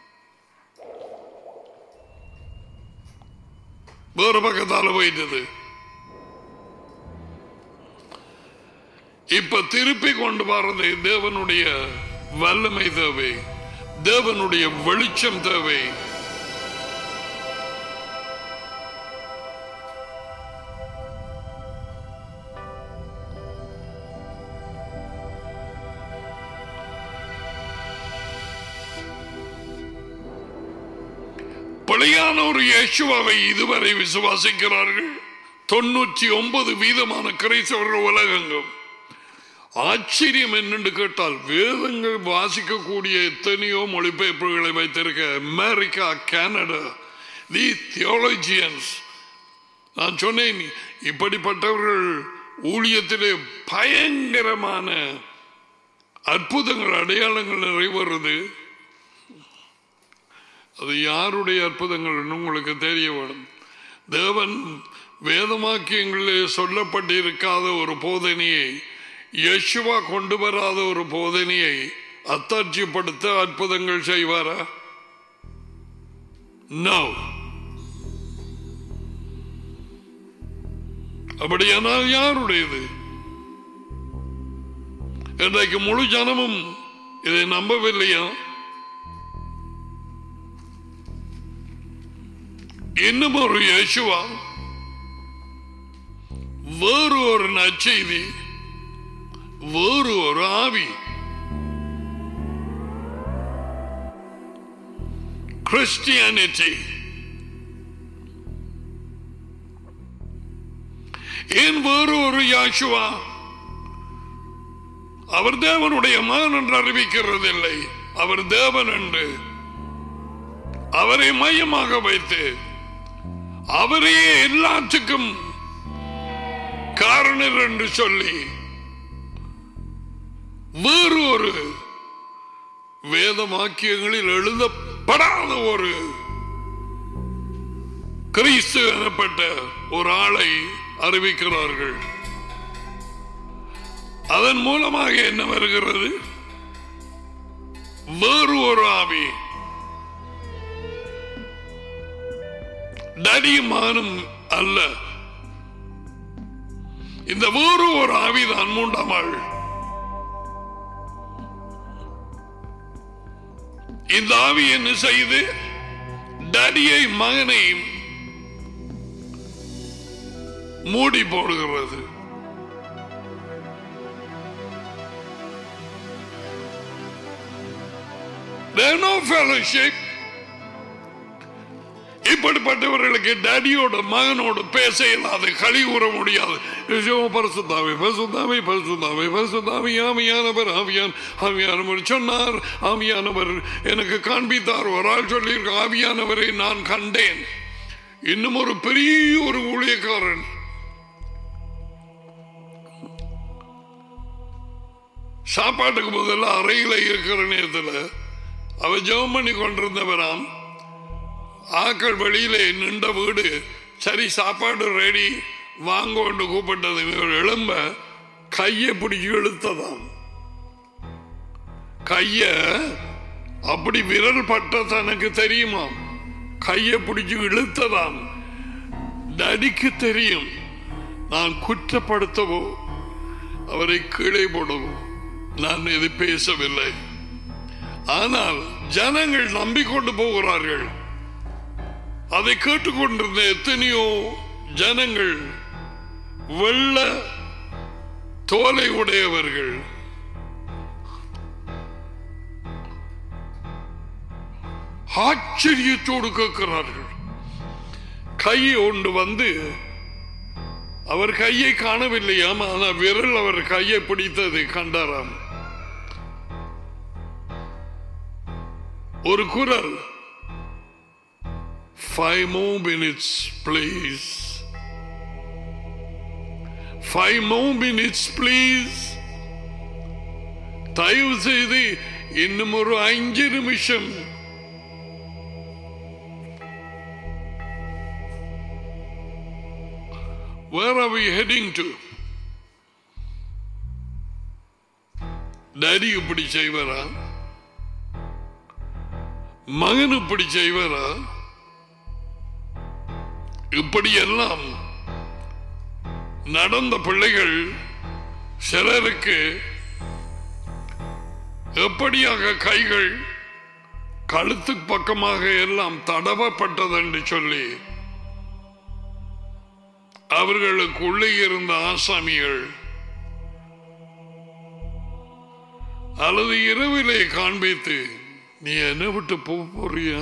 வேறு பக்கத்தால போயிட்டது இப்ப திருப்பி கொண்டு வர்றது தேவனுடைய வல்லமை தேவை தேவனுடைய வெளிச்சம் தேவை பிழையான ஒரு இயேசுவாவை இதுவரை விசுவாசிக்கிறார்கள் தொண்ணூற்றி ஒன்பது வீதமான கிரைஸ்தவர்கள் உலகெங்கும் ஆச்சரியம் என்னென்று கேட்டால் வேதங்கள் வாசிக்கக்கூடிய எத்தனையோ மொழிபெயர்ப்புகளை வைத்திருக்க அமெரிக்கா கனடா தி தியோலஜியன்ஸ் நான் சொன்னேன் இப்படிப்பட்டவர்கள் ஊழியத்திலே பயங்கரமான அற்புதங்கள் அடையாளங்கள் நிறைவேறது அது யாருடைய அற்புதங்கள் உங்களுக்கு தெரிய வேணும் தேவன் வேதமாக்கியங்களிலே சொல்லப்பட்டிருக்காத ஒரு போதனையை யேசுவா கொண்டு வராத ஒரு போதனையை அத்தாட்சிப்படுத்த அற்புதங்கள் செய்வாரா நோ அப்படியானால் யாருடையது இன்றைக்கு முழு ஜனமும் இதை நம்பவில்லையா இன்னும் ஒரு யேசுவா வேறு ஒரு நற்செய்தி வேறு ஒரு ஆவி கிறிஸ்டியானிட்டி ஏன் வேறு ஒரு யாசுவா அவர் தேவனுடைய மகன் என்று அறிவிக்கிறதில்லை அவர் தேவன் என்று அவரை மையமாக வைத்து அவரையே எல்லாத்துக்கும் காரணர் என்று சொல்லி வேறு ஒரு வேத வாக்கியங்களில் எழுதப்படாத ஒரு கிறிஸ்து எனப்பட்ட ஒரு ஆளை அறிவிக்கிறார்கள் அதன் மூலமாக என்ன வருகிறது வேறு ஒரு ஆவி தடியமானும் அல்ல இந்த வேறு ஒரு ஆவிதான் மூன்றாம் ஆள் இந்த ஆவி என்ன செய்து டடியை மகனையும் மூடி போடுகிறது There no fellowship. இப்படிப்பட்டவர்களுக்கு டேடியோட மகனோடு பேச இயலாது களி கூற முடியாது ஐயோ, பரிசுத்தாவே பரிசுத்தாவே பரிசுத்தாவே பரிசுத்தாவே ஆவியானவர் ஆவியான் ஆவியானவர் சொன்னார் ஆவியானவர் எனக்கு காண்பித்தார் ஒரு ஆள் சொல்லியிருக்க ஆவியானவரை நான் கண்டேன் இன்னும் ஒரு பெரிய ஒரு ஊழியக்காரன் சாப்பாட்டுக்கு முதல்ல அறையில இருக்கிற நேரத்தில் அவர் ஜெபம் பண்ணி கொண்டிருந்தவராம் ஆக்கள் வெளியிலே நின்ற வீடு சரி சாப்பாடு ரெடி வாங்கோண்டு கூப்பிட்டது இவர் எழும்ப கையை பிடிச்சி இழுத்ததாம் கைய அப்படி விரல் பட்ட தனக்கு தெரியுமாம் கையை பிடிச்சி இழுத்ததாம் நடிக்கு தெரியும் நான் குற்றப்படுத்தவோ அவரை கீழே போடவோ நான் இது பேசவில்லை ஆனால் ஜனங்கள் நம்பிக்கொண்டு போகிறார்கள் அதை கேட்டுக்கொண்டிருந்த எத்தனையோ ஜனங்கள் வெள்ள தோலை உடையவர்கள் ஆச்சரியத்தோடு கேட்கிறார்கள் கையை கொண்டு வந்து அவர் கையை காணவில்லையாம் ஆனால் விரல் அவர் கையை பிடித்ததை கண்டாராம் ஒரு குரல் five more minutes please five more minutes please தயவு செய்து இன்னும் ஒரு அஞ்சு நிமிஷம் Where are we heading to? Daddy இப்படி செய்வாரா மகன் இப்படி செய்வாரா இப்படி எல்லாம் நடந்த பிள்ளைகள் சிலருக்கு எப்படியாக கைகள் கழுத்துக்கு பக்கமாக எல்லாம் தடவப்பட்டது என்று சொல்லி அவர்களுக்கு உள்ளே இருந்த ஆசாமிகள் அல்லது இரவிலே காண்பித்து நீ என்ன விட்டு போக போறியா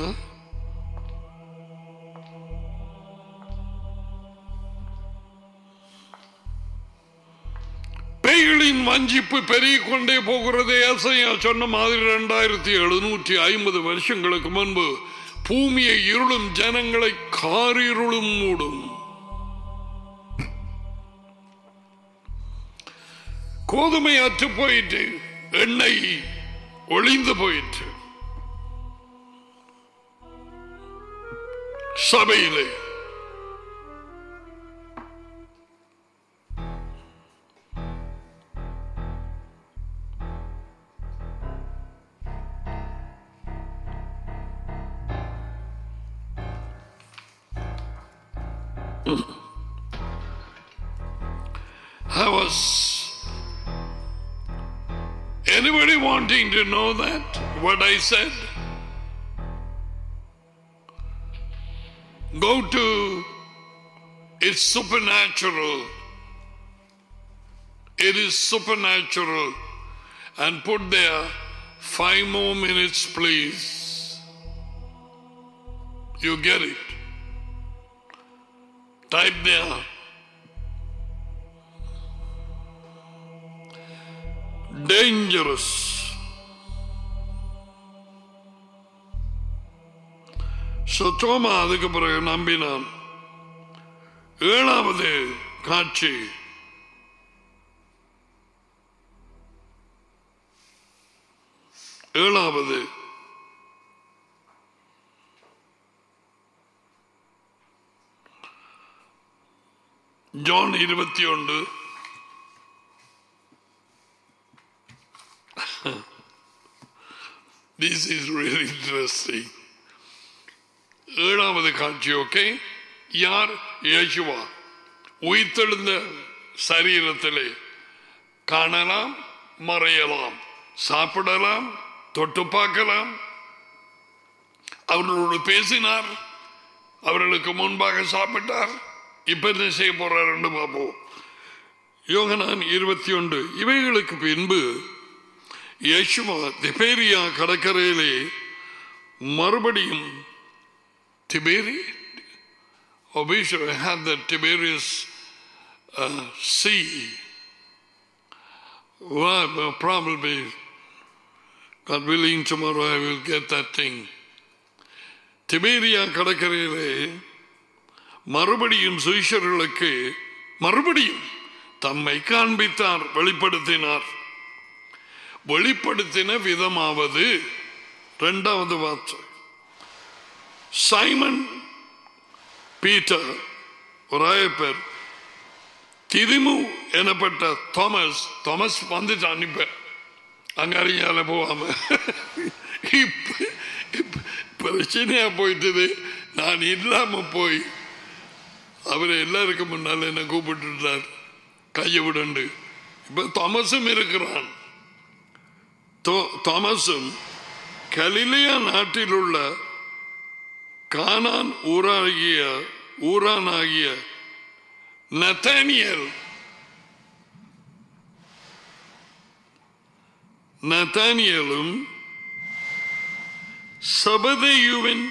பேய்களின் வஞ்சிப்பு பெருகிக் கொண்டே போகிறதே ஏசையா சொன்ன மாதிரி இரண்டாயிரத்தி எழுநூற்றி ஐம்பது வருஷங்களுக்கு முன்பு பூமியை இருளும் ஜனங்களை காரிருளும் மூடும் கோதுமை அற்று போயிட்டு எண்ணெய் ஒளிந்து போயிற்று சபையிலே I was. Anybody wanting to know that? What I said? Go to. It's supernatural. It is supernatural. And put there five more minutes, please. You get it. Type there. dangerous. சுத்தமா அதுக்கு பிறகு நம்பினான் ஏழாவது காட்சி ஏழாவது ஜான் இருபத்தி ஒன்று This is really interesting. ஏழாவது காட்சி ஓகே யார் இயேசுவா உயிர்த்தெழுந்த சரீரத்திலே காணலாம் மறையலாம் சாப்பிடலாம் தொட்டு பார்க்கலாம் அவர்களோடு பேசினார் அவர்களுக்கு முன்பாக சாப்பிட்டார் இப்ப என்ன செய்ய போறார் என்று பார்ப்போம் யோகனான் இருபத்தி ஒன்று இவைகளுக்கு பின்பு யேசுவா திபேரியா கடற்கரையிலே மறுபடியும் திபேரி obituary had the Tiberias uh, Sea. Well, probably, God willing, tomorrow I will get that thing. திபேரியா கடற்கரையிலே மறுபடியும் சுவிஷர்களுக்கு மறுபடியும் தம்மை காண்பித்தார் வெளிப்படுத்தினார் வெளிப்படுத்தின விதமாவது இரண்டாவது வார்த்தை சைமன் பீட்டர் ஒரு பேர் திரிமு எனப்பட்ட தாமஸ் தாமஸ் வந்துட்டான் இப்ப அங்க அறிஞால போவாம இப்ப- இப்ப பிரச்சனையா போயிட்டது நான் இல்லாம போய் அவர் எல்லாருக்கும் முன்னால் என்ன கூப்பிட்டுட்டார் கையை விடண்டு இப்ப தாமஸும் இருக்கிறான் தோ- தாமஸும் கலிலியா நாட்டில் உள்ள கானான் ஊராகிய ஊரானாகிய நத்தானியல் நத்தானியலும் சபதையுவின்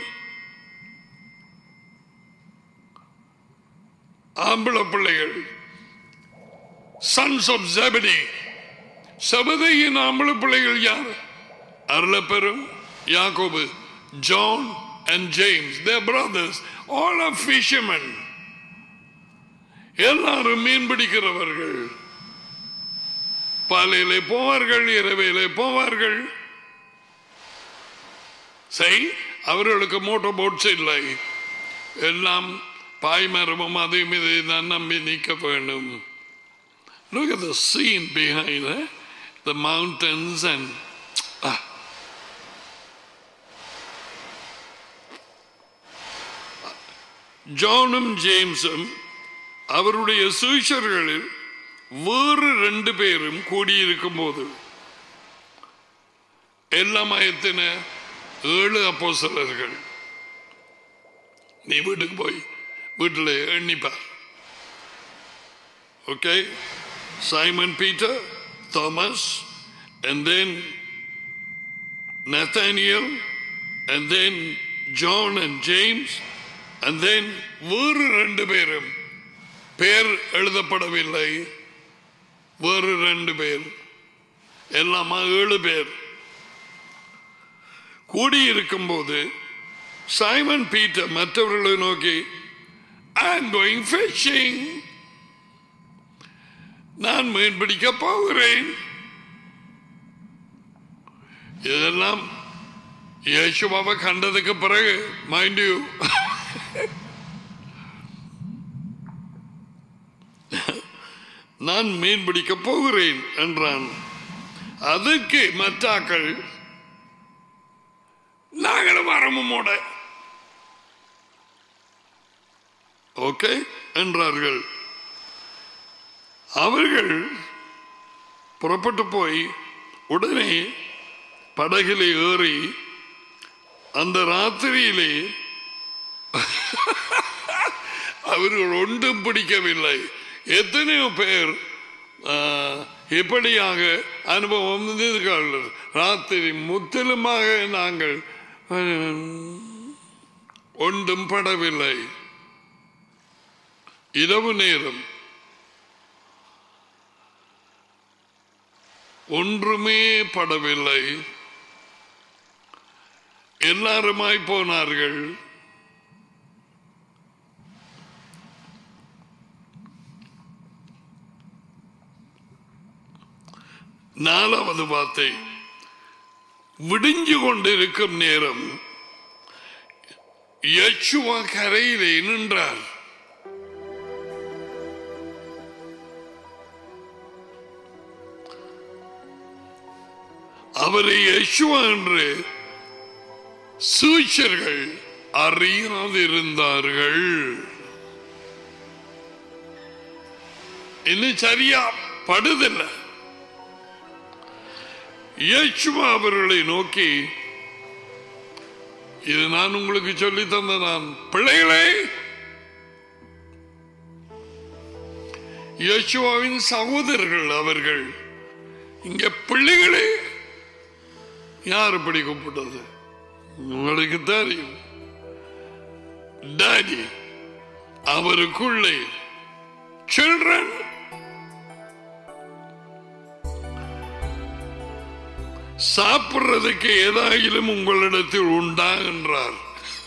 ஆம்பள பிள்ளைகள் சன்ஸ் ஆஃப் ஜெபடி சபதையின் ஆம்பள பிள்ளைகள் யார் அருளப்பெரும் யாக்கோபு John and James their brothers all of fisherman எல்லாரும் மீன் பிடிக்கிறவர்கள் பாலையிலே போவார்கள் இரவையிலே போவார்கள் சரி அவர்களுக்கு மோட்டர் போட்ஸ் இல்லை எல்லாம் பாய்மரமும் அதையும் இதை தான் நம்பி நிற்க வேண்டும் Look at the scene behind eh? the mountains and ah. ஜானும் ஜேம்ஸும் அவருடைய சுவிஷர்களில் வேறு ரெண்டு பேரும் கூடியிருக்கும் போது எல்லாம் எத்தன ஏழு அப்போஸ்தலர்கள் நீ வீட்டுக்கு போய் வீட்டில் எண்ணிப்பார் okay Simon Peter Thomas and then Nathaniel and then John and James and then வேறு ரெண்டு பேரும் பேர் எழுதப்படவில்லை வேறு ரெண்டு பேர் எல்லாமா ஏழு பேர் கூடியிருக்கும் போது சைமன் பீட்டர் மற்றவர்களை நோக்கி ஐ am going fishing நான் மீன் பிடிக்க போகிறேன் இதெல்லாம் இயேசுவாவை கண்டதுக்கு பிறகு மைண்ட் யூ நான் மீன் பிடிக்க போகிறேன் என்றான் அதுக்கு மற்றாக்கள் நாங்களும் வரமுமோட ஓகே என்றார்கள் அவர்கள் புறப்பட்டு போய் உடனே படகிலே ஏறி அந்த ராத்திரியிலே அவர்கள் ஒன்றும் பிடிக்கவில்லை எத்தனையோ பேர் ஆ, இப்படியாக அனுபவம் இருந்திருக்கிறார்கள் ராத்திரி முற்றிலுமாக நாங்கள் ம், ஒன்றும் படவில்லை இரவு நேரம் ஒன்றுமே படவில்லை எல்லாருமாய் போனார்கள் நாலாவது வார்த்தை விடிஞ்சு கொண்டிருக்கும் நேரம் யச்சுவா கரையிலே நின்றார் அவரை யசுவா என்று சூச்சர்கள் அறியாதிருந்தார்கள் இன்னும் சரியா படுதில்லை இயேசுவா அவர்களை நோக்கி இது நான் உங்களுக்கு சொல்லி தந்த நான் பிள்ளைகளே இயேசுவாவின் சகோதரர்கள் அவர்கள் இங்க பிள்ளைகளே யார் இப்படி கூப்பிட்டது உங்களுக்கு தெரியும் டாடி அவருக்குள்ளே சில்ட்ரன் சாப்பிடுறதுக்கு ஏதாயிலும் உங்களிடத்தில் உண்டா என்றார்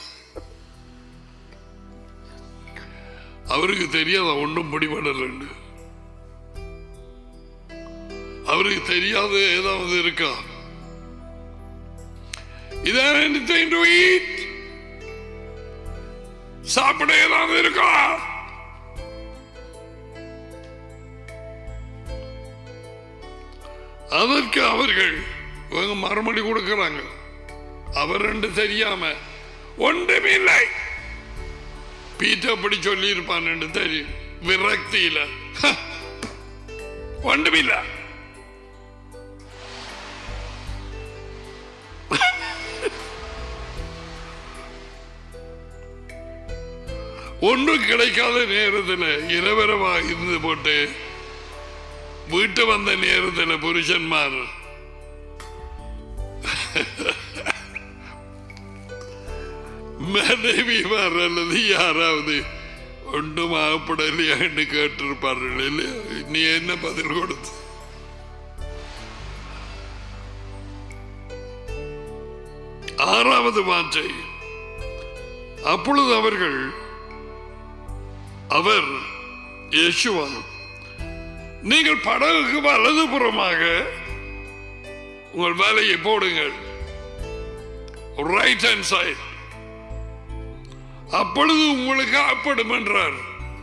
அவருக்கு தெரியாத ஒன்றும் பிடிபடலண்டு அவருக்கு தெரியாத ஏதாவது இருக்கா இதான் anything to eat? சாப்பிட ஏதாவது இருக்கா அதற்கு அவர்கள் இவங்க மறுமொழி கொடுக்கிறாங்க அவர் ரெண்டு தெரியாம ஒன்றுமே இல்லை பீட்டர் அப்படி சொல்லி இருப்பான் தெரியும் விரக்தியில "ஹ, ஒன்றுமில்ல ஒன்றும் கிடைக்காத நேரத்தில் இரவரவா இருந்து போட்டு வீட்டு வந்த நேரத்தில் புருஷன்மார் மனைவிமார் அல்லது யாராவது ஒன்றும் ஆகப்படலையான்னு கேட்டிருப்பார்கள் இல்லையா நீ என்ன பதில் கொடுத்து ஆறாவது வார்த்தை அப்பொழுது அவர்கள் அவர் யேசுவா நீங்கள் படகுக்கு வலதுபுறமாக உங்கள் வேலையை போடுங்கள் ரைட் ஹேண்ட் சைட் அப்பொழுது உங்களுக்கு அப்படும் என்றார்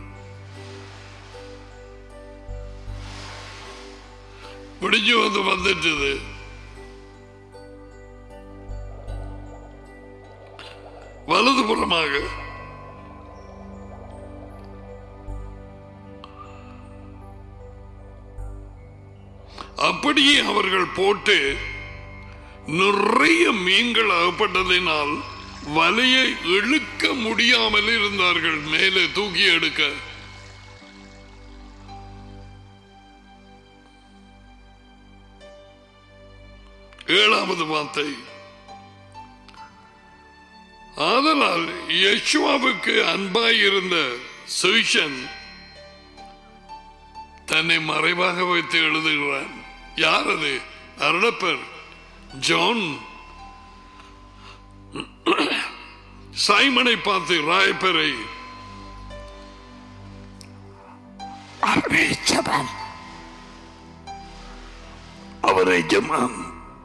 பிடிஞ்சு வந்து வந்துட்டது வலதுபுறமாக அப்படியே அவர்கள் போட்டு நிறைய மீன்கள் அகப்பட்டதினால் வலையை இழுக்க முடியாமல் இருந்தார்கள் மேலே தூக்கி எடுக்க ஏழாவது வார்த்தை ஆதலால் யஷ்வாவுக்கு அன்பாயிருந்த சுவிஷன் தன்னை மறைவாக வைத்து எழுதுகிறான் யார் அது அருளப்பர் ஜான் சைமனை பார்த்து ராயப்பரை அவரை ஜமான் அவரை ஜமான்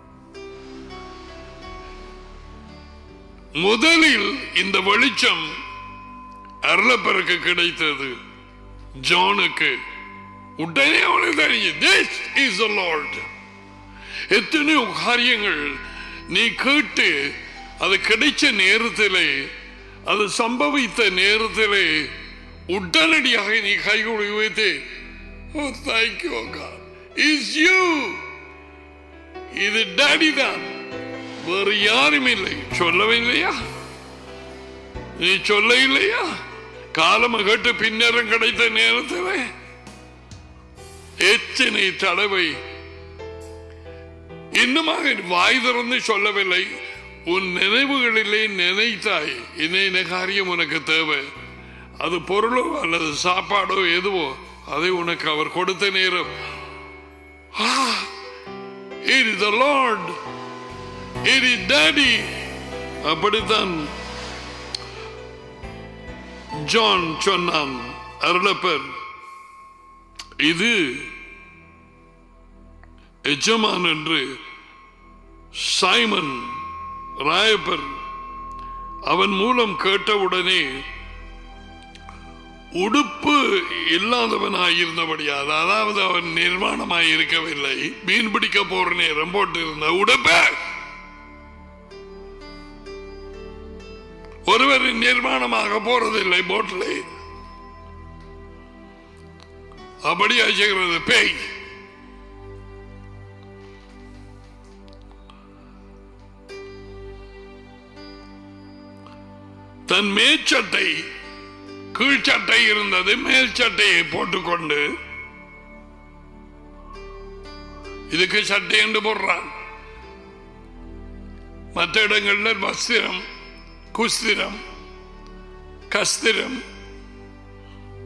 முதலில் இந்த வெளிச்சம் அருளப்பருக்கு கிடைத்தது ஜானுக்கு உடனே அவனுக்கு தெரியும் this is the Lord எத்தனையோ காரியங்கள் நீ கேட்டு அது கிடைச்ச நேரத்திலே அது சம்பவித்த நேரத்திலே உடனடியாக நீ கைகொடு வைத்து ஓ தேங்க்யூ இஸ் யூ இது டாடி தான் வேறு யாரும் இல்லை சொல்லவே இல்லையா நீ சொல்ல இல்லையா காலம் கேட்டு பின்னரம் கிடைத்த நேரத்தில் எத்தனை தடவை இன்னுமாக வாய் திறந்து சொல்லவில்லை உன் நினைவுகளிலே நினைத்தாய் என்ன என்ன காரியம் உனக்கு தேவை அது பொருளோ அல்லது சாப்பாடோ எதுவோ அதை உனக்கு அவர் கொடுத்த நேரம் it is the Lord it is daddy அப்படித்தான் ஜான் சொன்னான் அருளப்பர் இது எஜமான் என்று சைமன் ராயப்பர் அவன் மூலம் கேட்டவுடனே உடுப்பு இல்லாதவனாயிருந்தபடியால் அதாவது அவன் நிர்மாணமாய் இருக்கவில்லை மீன் பிடிக்க போற நேரம் போட்டிருந்த உடுப்ப ஒருவர் நிர்மாணமாக போறதில்லை போட்டில் அப்படியா செய்கிறது பேய் தன் மேற்சட்டை கீழ்ச்சட்டை இருந்தது மேல் சட்டையை போட்டுக்கொண்டு இதுக்கு சட்டை என்று போடுறான் மற்ற இடங்கள்ல வஸ்திரம் குஸ்திரம் கஸ்திரம்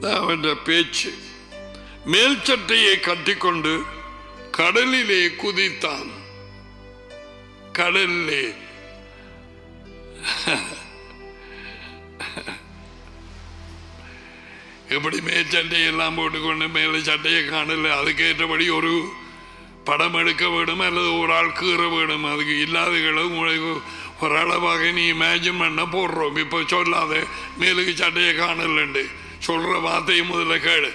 அவன் பேச்சு மேல் சட்டையை கட்டிக்கொண்டு கடலிலே குதித்தான் கடலிலே எப்படி மேல் சட்டையை எல்லாம் போட்டுக்கொண்டு மேலே சட்டையை காணல அதுக்கேற்றபடி ஒரு படம் எடுக்க வேணும் அல்லது ஒரு ஆள் கீற வேணும் அதுக்கு இல்லாதகளை உங்களுக்கு ஒரு அளவாக நீ இமேஜின் பண்ண போடுறோம் இப்போ சொல்லாத மேலுக்கு சட்டையை காணலண்டு சொல்ற வார்த்தையை முதல்ல கேளு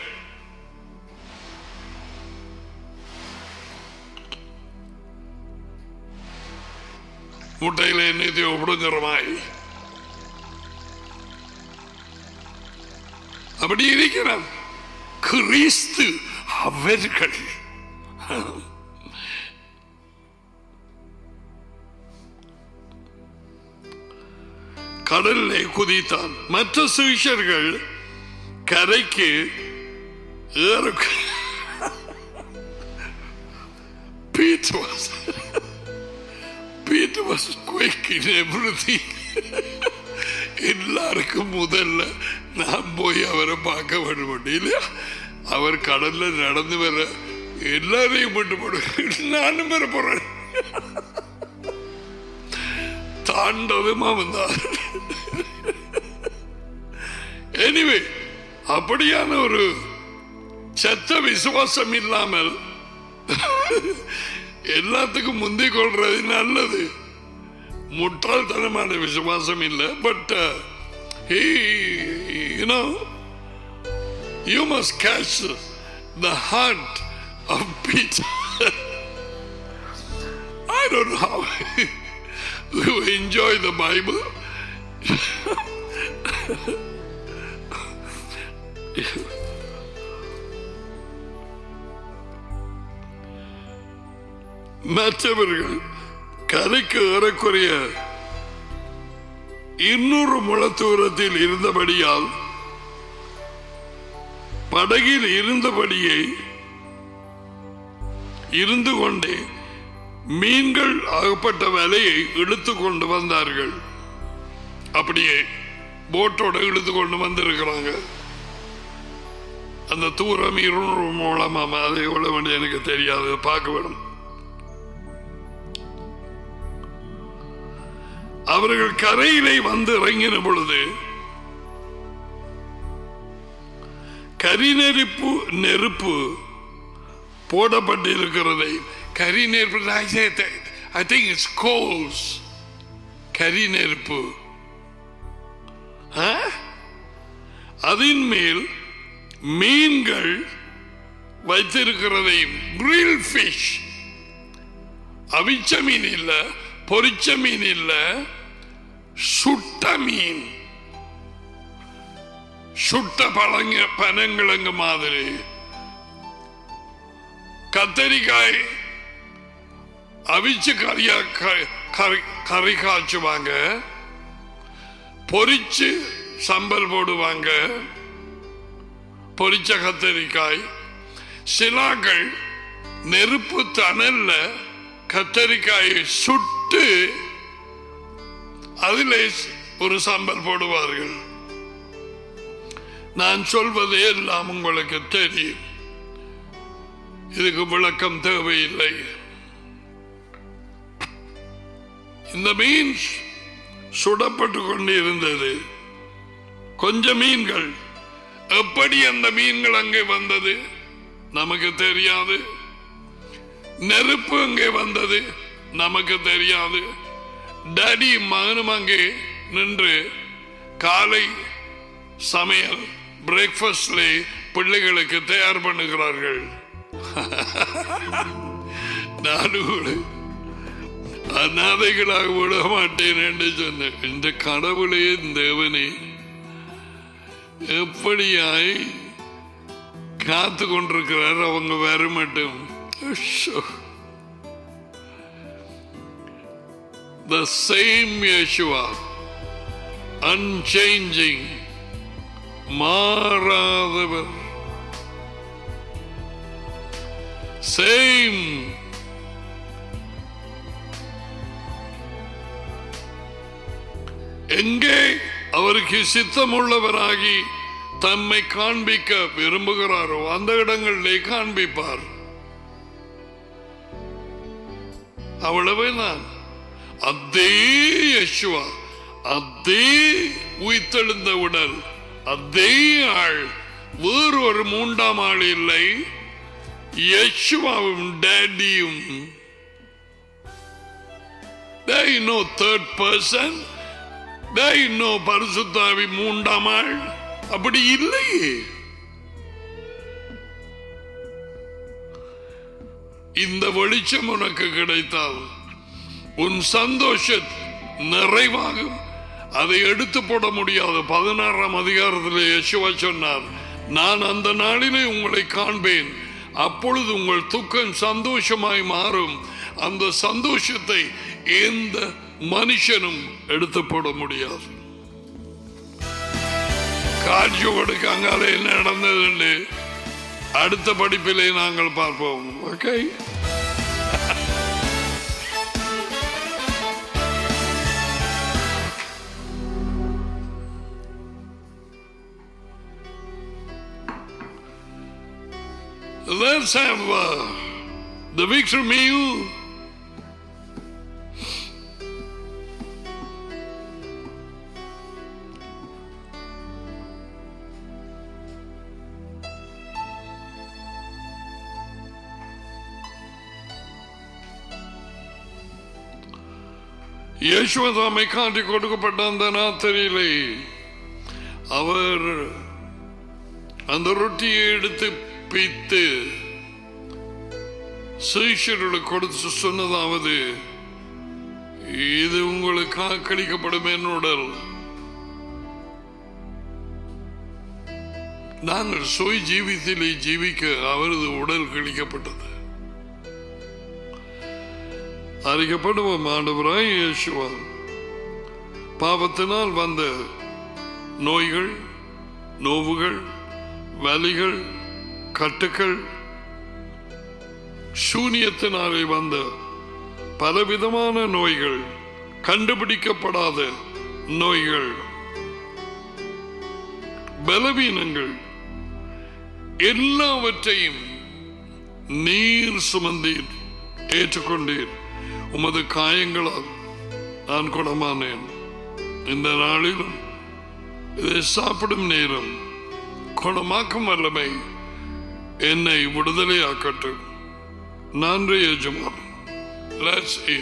முட்டையில என்னத்தையோ பிடுங்குற மாதிரி அப்படி இருக்கிறான் கிறிஸ்து அவர்கள் கடலிலே குதித்தான் மற்ற சிஷர்கள் கரைக்கு ஏற Peter was Peter was quick in everything. எல்லாருக்கும் முதல்ல நான் போய் அவரை பார்க்க வேண்டும் இல்லையா அவர் கடல்ல நடந்து வர எல்லாரையும் விட்டு போடு நானும் வர போறேன் தாண்டதும் அவன் தான் எனிவே அப்படியான ஒரு சத்த விசுவாசம் இல்லாமல் எல்லாத்துக்கும் முந்திக் கொள்றது நல்லது முட்டாள்தனமான விசுவாசம் இல்லை but you know you must catch the heart of Peter I don't know how you enjoy the Bible. மற்றவர்கள் கரைக்கு ஏறக்குறைய இன்னொரு முழ தூரத்தில் இருந்தபடியால் படகில் இருந்தபடியே இருந்து கொண்டே மீன்கள் அகப்பட்ட வலையை இழுத்து கொண்டு வந்தார்கள் அப்படியே போட்டோட இழுத்து கொண்டு வந்திருக்கிறாங்க அந்த தூரம் இருநூறு மூலமா அதை எவ்வளவு வேண்டிய எனக்கு தெரியாது பார்க்க வேணும் அவர்கள் கரையிலே வந்து இறங்கின பொழுது கரிநெருப்பு நெருப்பு போடப்பட்டிருக்கிறதை கரி நெருப்பு ஐ திங்க் இட்ஸ் கோல்ஸ் கரி நெருப்பு அதன் மேல் மீன்கள் வைத்திருக்கிறதை கிரில் ஃபிஷ் அவிச்ச மீன் இல்ல பொரிச்ச மீன் இல்ல சுட்ட மீன் சுட்ட பழங்க பனங்கிழங்கு மாதிரி கத்தரிக்காய் அவிச்சு கறியா கறி கறி காய்ச்சுவாங்க பொரிச்சு சம்பல் போடுவாங்க பொரிச்ச கத்தரிக்காய் சிலாக்கள் நெருப்பு தணல்ல கத்தரிக்காயை சுட்டு அதிலே ஒரு சம்பல் போடுவார்கள் நான் சொல்வதே எல்லாம் உங்களுக்கு தெரியும் இதுக்கு விளக்கம் தேவையில்லை இந்த மீன் சுடப்பட்டு கொண்டிருந்தது கொஞ்சம் மீன்கள் எப்படி அந்த மீன்கள் அங்கே வந்தது நமக்கு தெரியாது நெருப்பு அங்கே வந்தது நமக்கு தெரியாது டேடி மகனும் அங்கே நின்று காலை சமையல் பிரேக்ஃபாஸ்ட்ல பிள்ளைகளுக்கு தயார் பண்ணுகிறார்கள் நானும் கூட அநாதைகளாக விட மாட்டேன் என்று சொன்னேன் இந்த கடவுளே தேவனே எப்படியாய் காத்து கொண்டிருக்கிறார் அவங்க வர மட்டும் The same Yeshua, unchanging, மாறாதவர் சேம் எங்கே அவருக்கு சித்தமுள்ளவராகி தம்மை காண்பிக்க விரும்புகிறாரோ அந்த இடங்களிலே காண்பிப்பார் அவ்வளவுதான் அதே யசுவா அதே உயிர்த்தெழுந்த உடல் அதே ஆள் வேறு ஒரு மூன்றாம் ஆள் இல்லை யசுவாவும் டேடியும் There is no third person. There is no பரிசுத்தாவி மூன்றாம் ஆள் அப்படி இல்லையே இந்த வெளிச்சம் உனக்கு கிடைத்தால் உன் சந்தோஷ நிறைவாகும் அதை எடுத்து போட முடியாது பதினாறாம் அதிகாரத்தில் யசுவா சொன்னார் நான் அந்த நாளிலே உங்களை காண்பேன் அப்பொழுது உங்கள் துக்கம் சந்தோஷமாய் மாறும் அந்த சந்தோஷத்தை எந்த மனுஷனும் எடுத்து போட முடியாது காட்சியோடு அங்கால என்ன நடந்தது அடுத்த படிப்பிலே நாங்கள் பார்ப்போம் okay Let's have uh, the victory meal. யேசுவதாமை காட்டி கொடுக்கப்பட்ட அந்த நாத்தரியிலே அவர் அந்த ரொட்டியை எடுத்து பிய்த்து சீஷர்களுக்கு கொடுத்து சொன்னதாவது இது உங்களுக்கு ஆக்களிக்கப்படும் என்னுடல் நாங்கள் சுய ஜீவித்திலே ஜீவிக்க அவரது உடல் கழிக்கப்பட்டது அறிக்கப்படுவோம் ஆண்டவராய் இயேசுவா பாவத்தினால் வந்த நோய்கள் நோவுகள் வலிகள் கட்டுக்கள் சூனியத்தினாலே வந்த பலவிதமான நோய்கள் கண்டுபிடிக்கப்படாத நோய்கள் பலவீனங்கள் எல்லாவற்றையும் நீர் சுமந்தீர் ஏற்றுக்கொண்டீர் உமது காயங்களால் நான் குணமானேன் இந்த நாளிலும் இதை சாப்பிடும் நேரம் குணமாக்கும் வல்லமை என்னை விடுதலையாக்கட்டும் நன்றி எஜமான் Let's eat.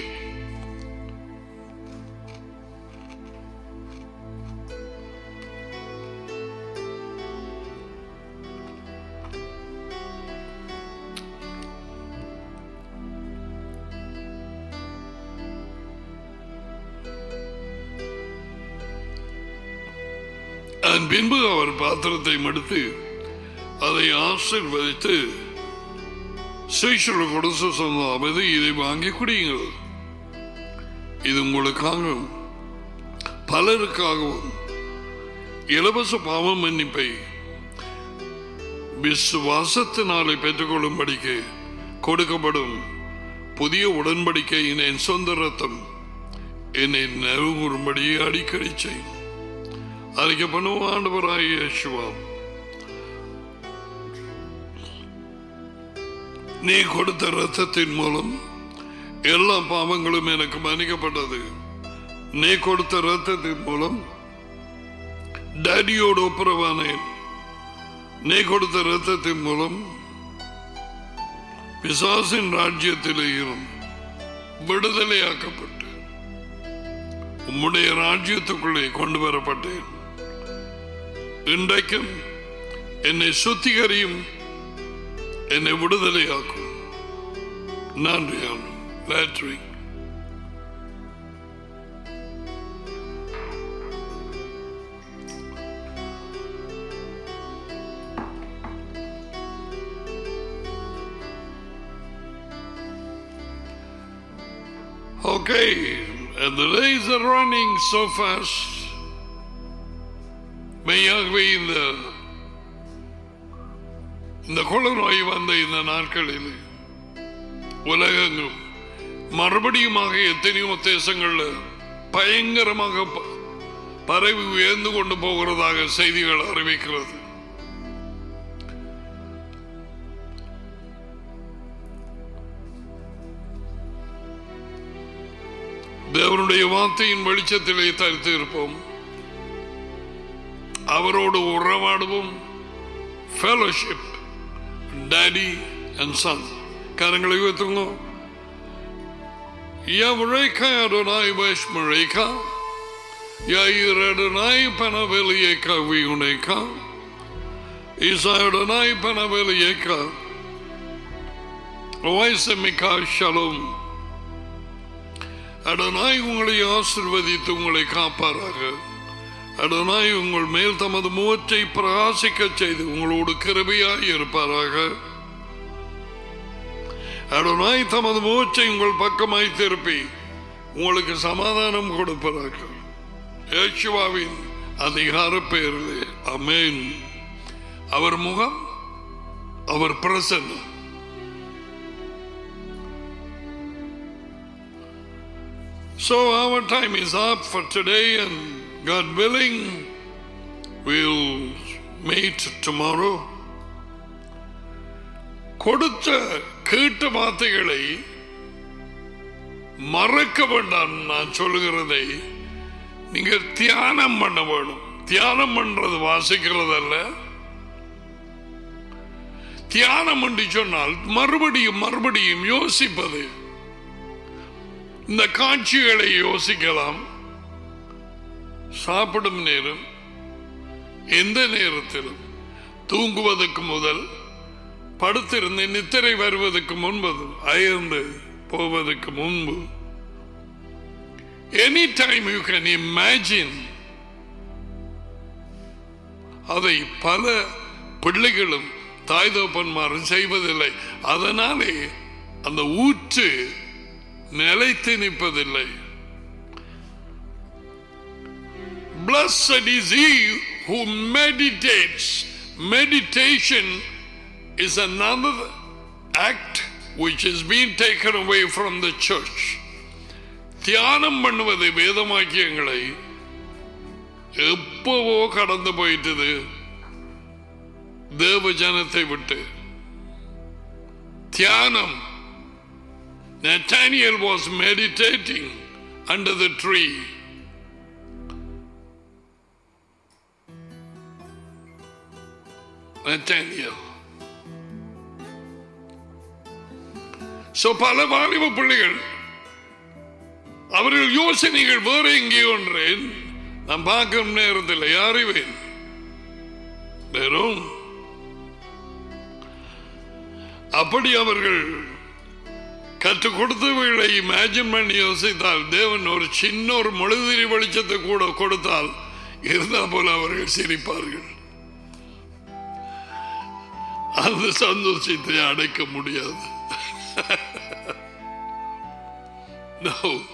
அதன் பின்பு அவர் பாத்திரத்தை மடுத்து அதை ஆசிர்வதித்து சீஷர்கள் கொடுத்து சொன்னதாவது இதை வாங்கி குடியுங்கள் இது உங்களுக்காகவும் பலருக்காகவும் இலவச பாவ மன்னிப்பை விசுவாசத்தினாலே பெற்றுக்கொள்ளும்படிக்கு கொடுக்கப்படும் புதிய உடன்படிக்கையின் என் சொந்த ரத்தம் என்னை நெருங்கும்படி அடிக்கடி செய்யும் அறிக்கை பண்ணுவோம் ஆண்டவராய் இயேசுவா நீ கொடுத்த ரத்தத்தின் மூலம் எல்லா பாவங்களும் எனக்கு மன்னிக்கப்பட்டது நீ கொடுத்த ரத்தத்தின் மூலம் டேடியோடு ஒப்புரவானேன் நீ கொடுத்த ரத்தத்தின் மூலம் பிசாசின் ராஜ்யத்திலேயும் விடுதலையாக்கப்பட்டு உம்முடைய ராஜ்யத்துக்குள்ளே கொண்டு வரப்பட்டேன் இன்றைக்கும் என்னை சுத்திகரியும் என்னை விடுதலையாக்கும் நன்றி லேட்ரி Okay, and the days are running so fast. மெய்யாகவே இந்த இந்த கொள்ள நோய் வந்த இந்த நாட்களில் உலகெங்கும் மறுபடியுமாக எத்தனையோ தேசங்கள்ல பயங்கரமாக ப- பரவி உயர்ந்து கொண்டு போகிறதாக செய்திகள் அறிவிக்கிறது தேவனுடைய வார்த்தையின் வெளிச்சத்திலே தரித்து இருப்போம் அவரோடு உறவாடுவோம் ஃபெலோஷிப் டேடி அண்ட் சன் கரங்களை உயர்த்துங்க Yavreka Adonai Veshmareka Yair Adonai Panavelieka Viuneka Isa Adonai Panavelieka Oisemika Shalom Adonai உங்களை ஆசிர்வதித்து உங்களை காப்பாராக அடனாய் உங்கள் மேல் தமது முகத்தை பிரகாசிக்கச் செய்து உங்களோடு கிருபையாய் இருப்பாராக அடனாய் தமது முகத்தை உங்கள் பக்கமாய் திருப்பி உங்களுக்கு சமாதானம் கொடுப்பதாக ஏசுவாவின் அதிகார பெயரிலே அமேன் அவர் முகம் அவர் பிரசன்னம் So our time is up for today, and God willing, we'll meet tomorrow. கொடுத்த கேட்ட வார்த்தைகளை மறக்க வேண்டாம் நான் சொல்லுகிறதை நீங்க தியானம் பண்ண வேணும் தியானம் பண்றது வாசிக்கிறது அல்ல தியானம் என்று சொன்னால் மறுபடியும் மறுபடியும் யோசிப்பது இந்த காட்சிகளை யோசிக்கலாம் சாப்பிடும் நேரம் எந்த நேரத்திலும் தூங்குவதற்கு முதல் படுத்திருந்து நித்திரை வருவதற்கு முன்பது அயர்ந்து போவதற்கு முன்பு any time you can imagine அதை பல பிள்ளைகளும் தாய் தோப்பன்மாரும் செய்வதில்லை அதனாலே அந்த ஊற்று நிலைத்து நிற்பதில்லை Blessed is he who meditates. Meditation is another act which is being taken away from the church. தியானம் பண்ணுவது வேதமாக்கியங்களை எப்பவோ கடந்து போயிட்டது தேவ ஜனத்தை விட்டு தியானம் Nathaniel was meditating under the tree. Nathaniel. So பல வாலிப பிள்ளைகள் அவர்கள் யோசனைகள் வேற எங்கேயோ ஒன்றேன் நான் பார்க்கும் நேரத்தில் அறிவேன் வெறும் அப்படி அவர்கள் கற்றுக் கொடுத்தவர்களை இமேஜின் பண்ணி யோசித்தால் தேவன் ஒரு சின்ன ஒரு மொழிதிரி வெளிச்சத்தை கூட கொடுத்தால் இருந்தா போல அவர்கள் சிரிப்பார்கள் அந்த சந்தோஷத்தை அடைக்க முடியாது no.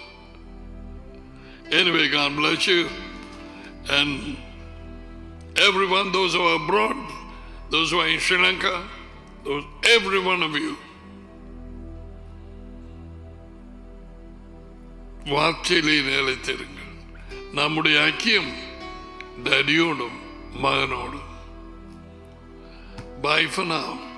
Anyway, God bless you. And everyone, those who are abroad, those who are in Sri Lanka, those, every one of you. வார்த்தையிலே நிலைத்திருங்கள் நம்முடைய ஐக்கியம் டடியோடும் மகனோடும் பாய் for now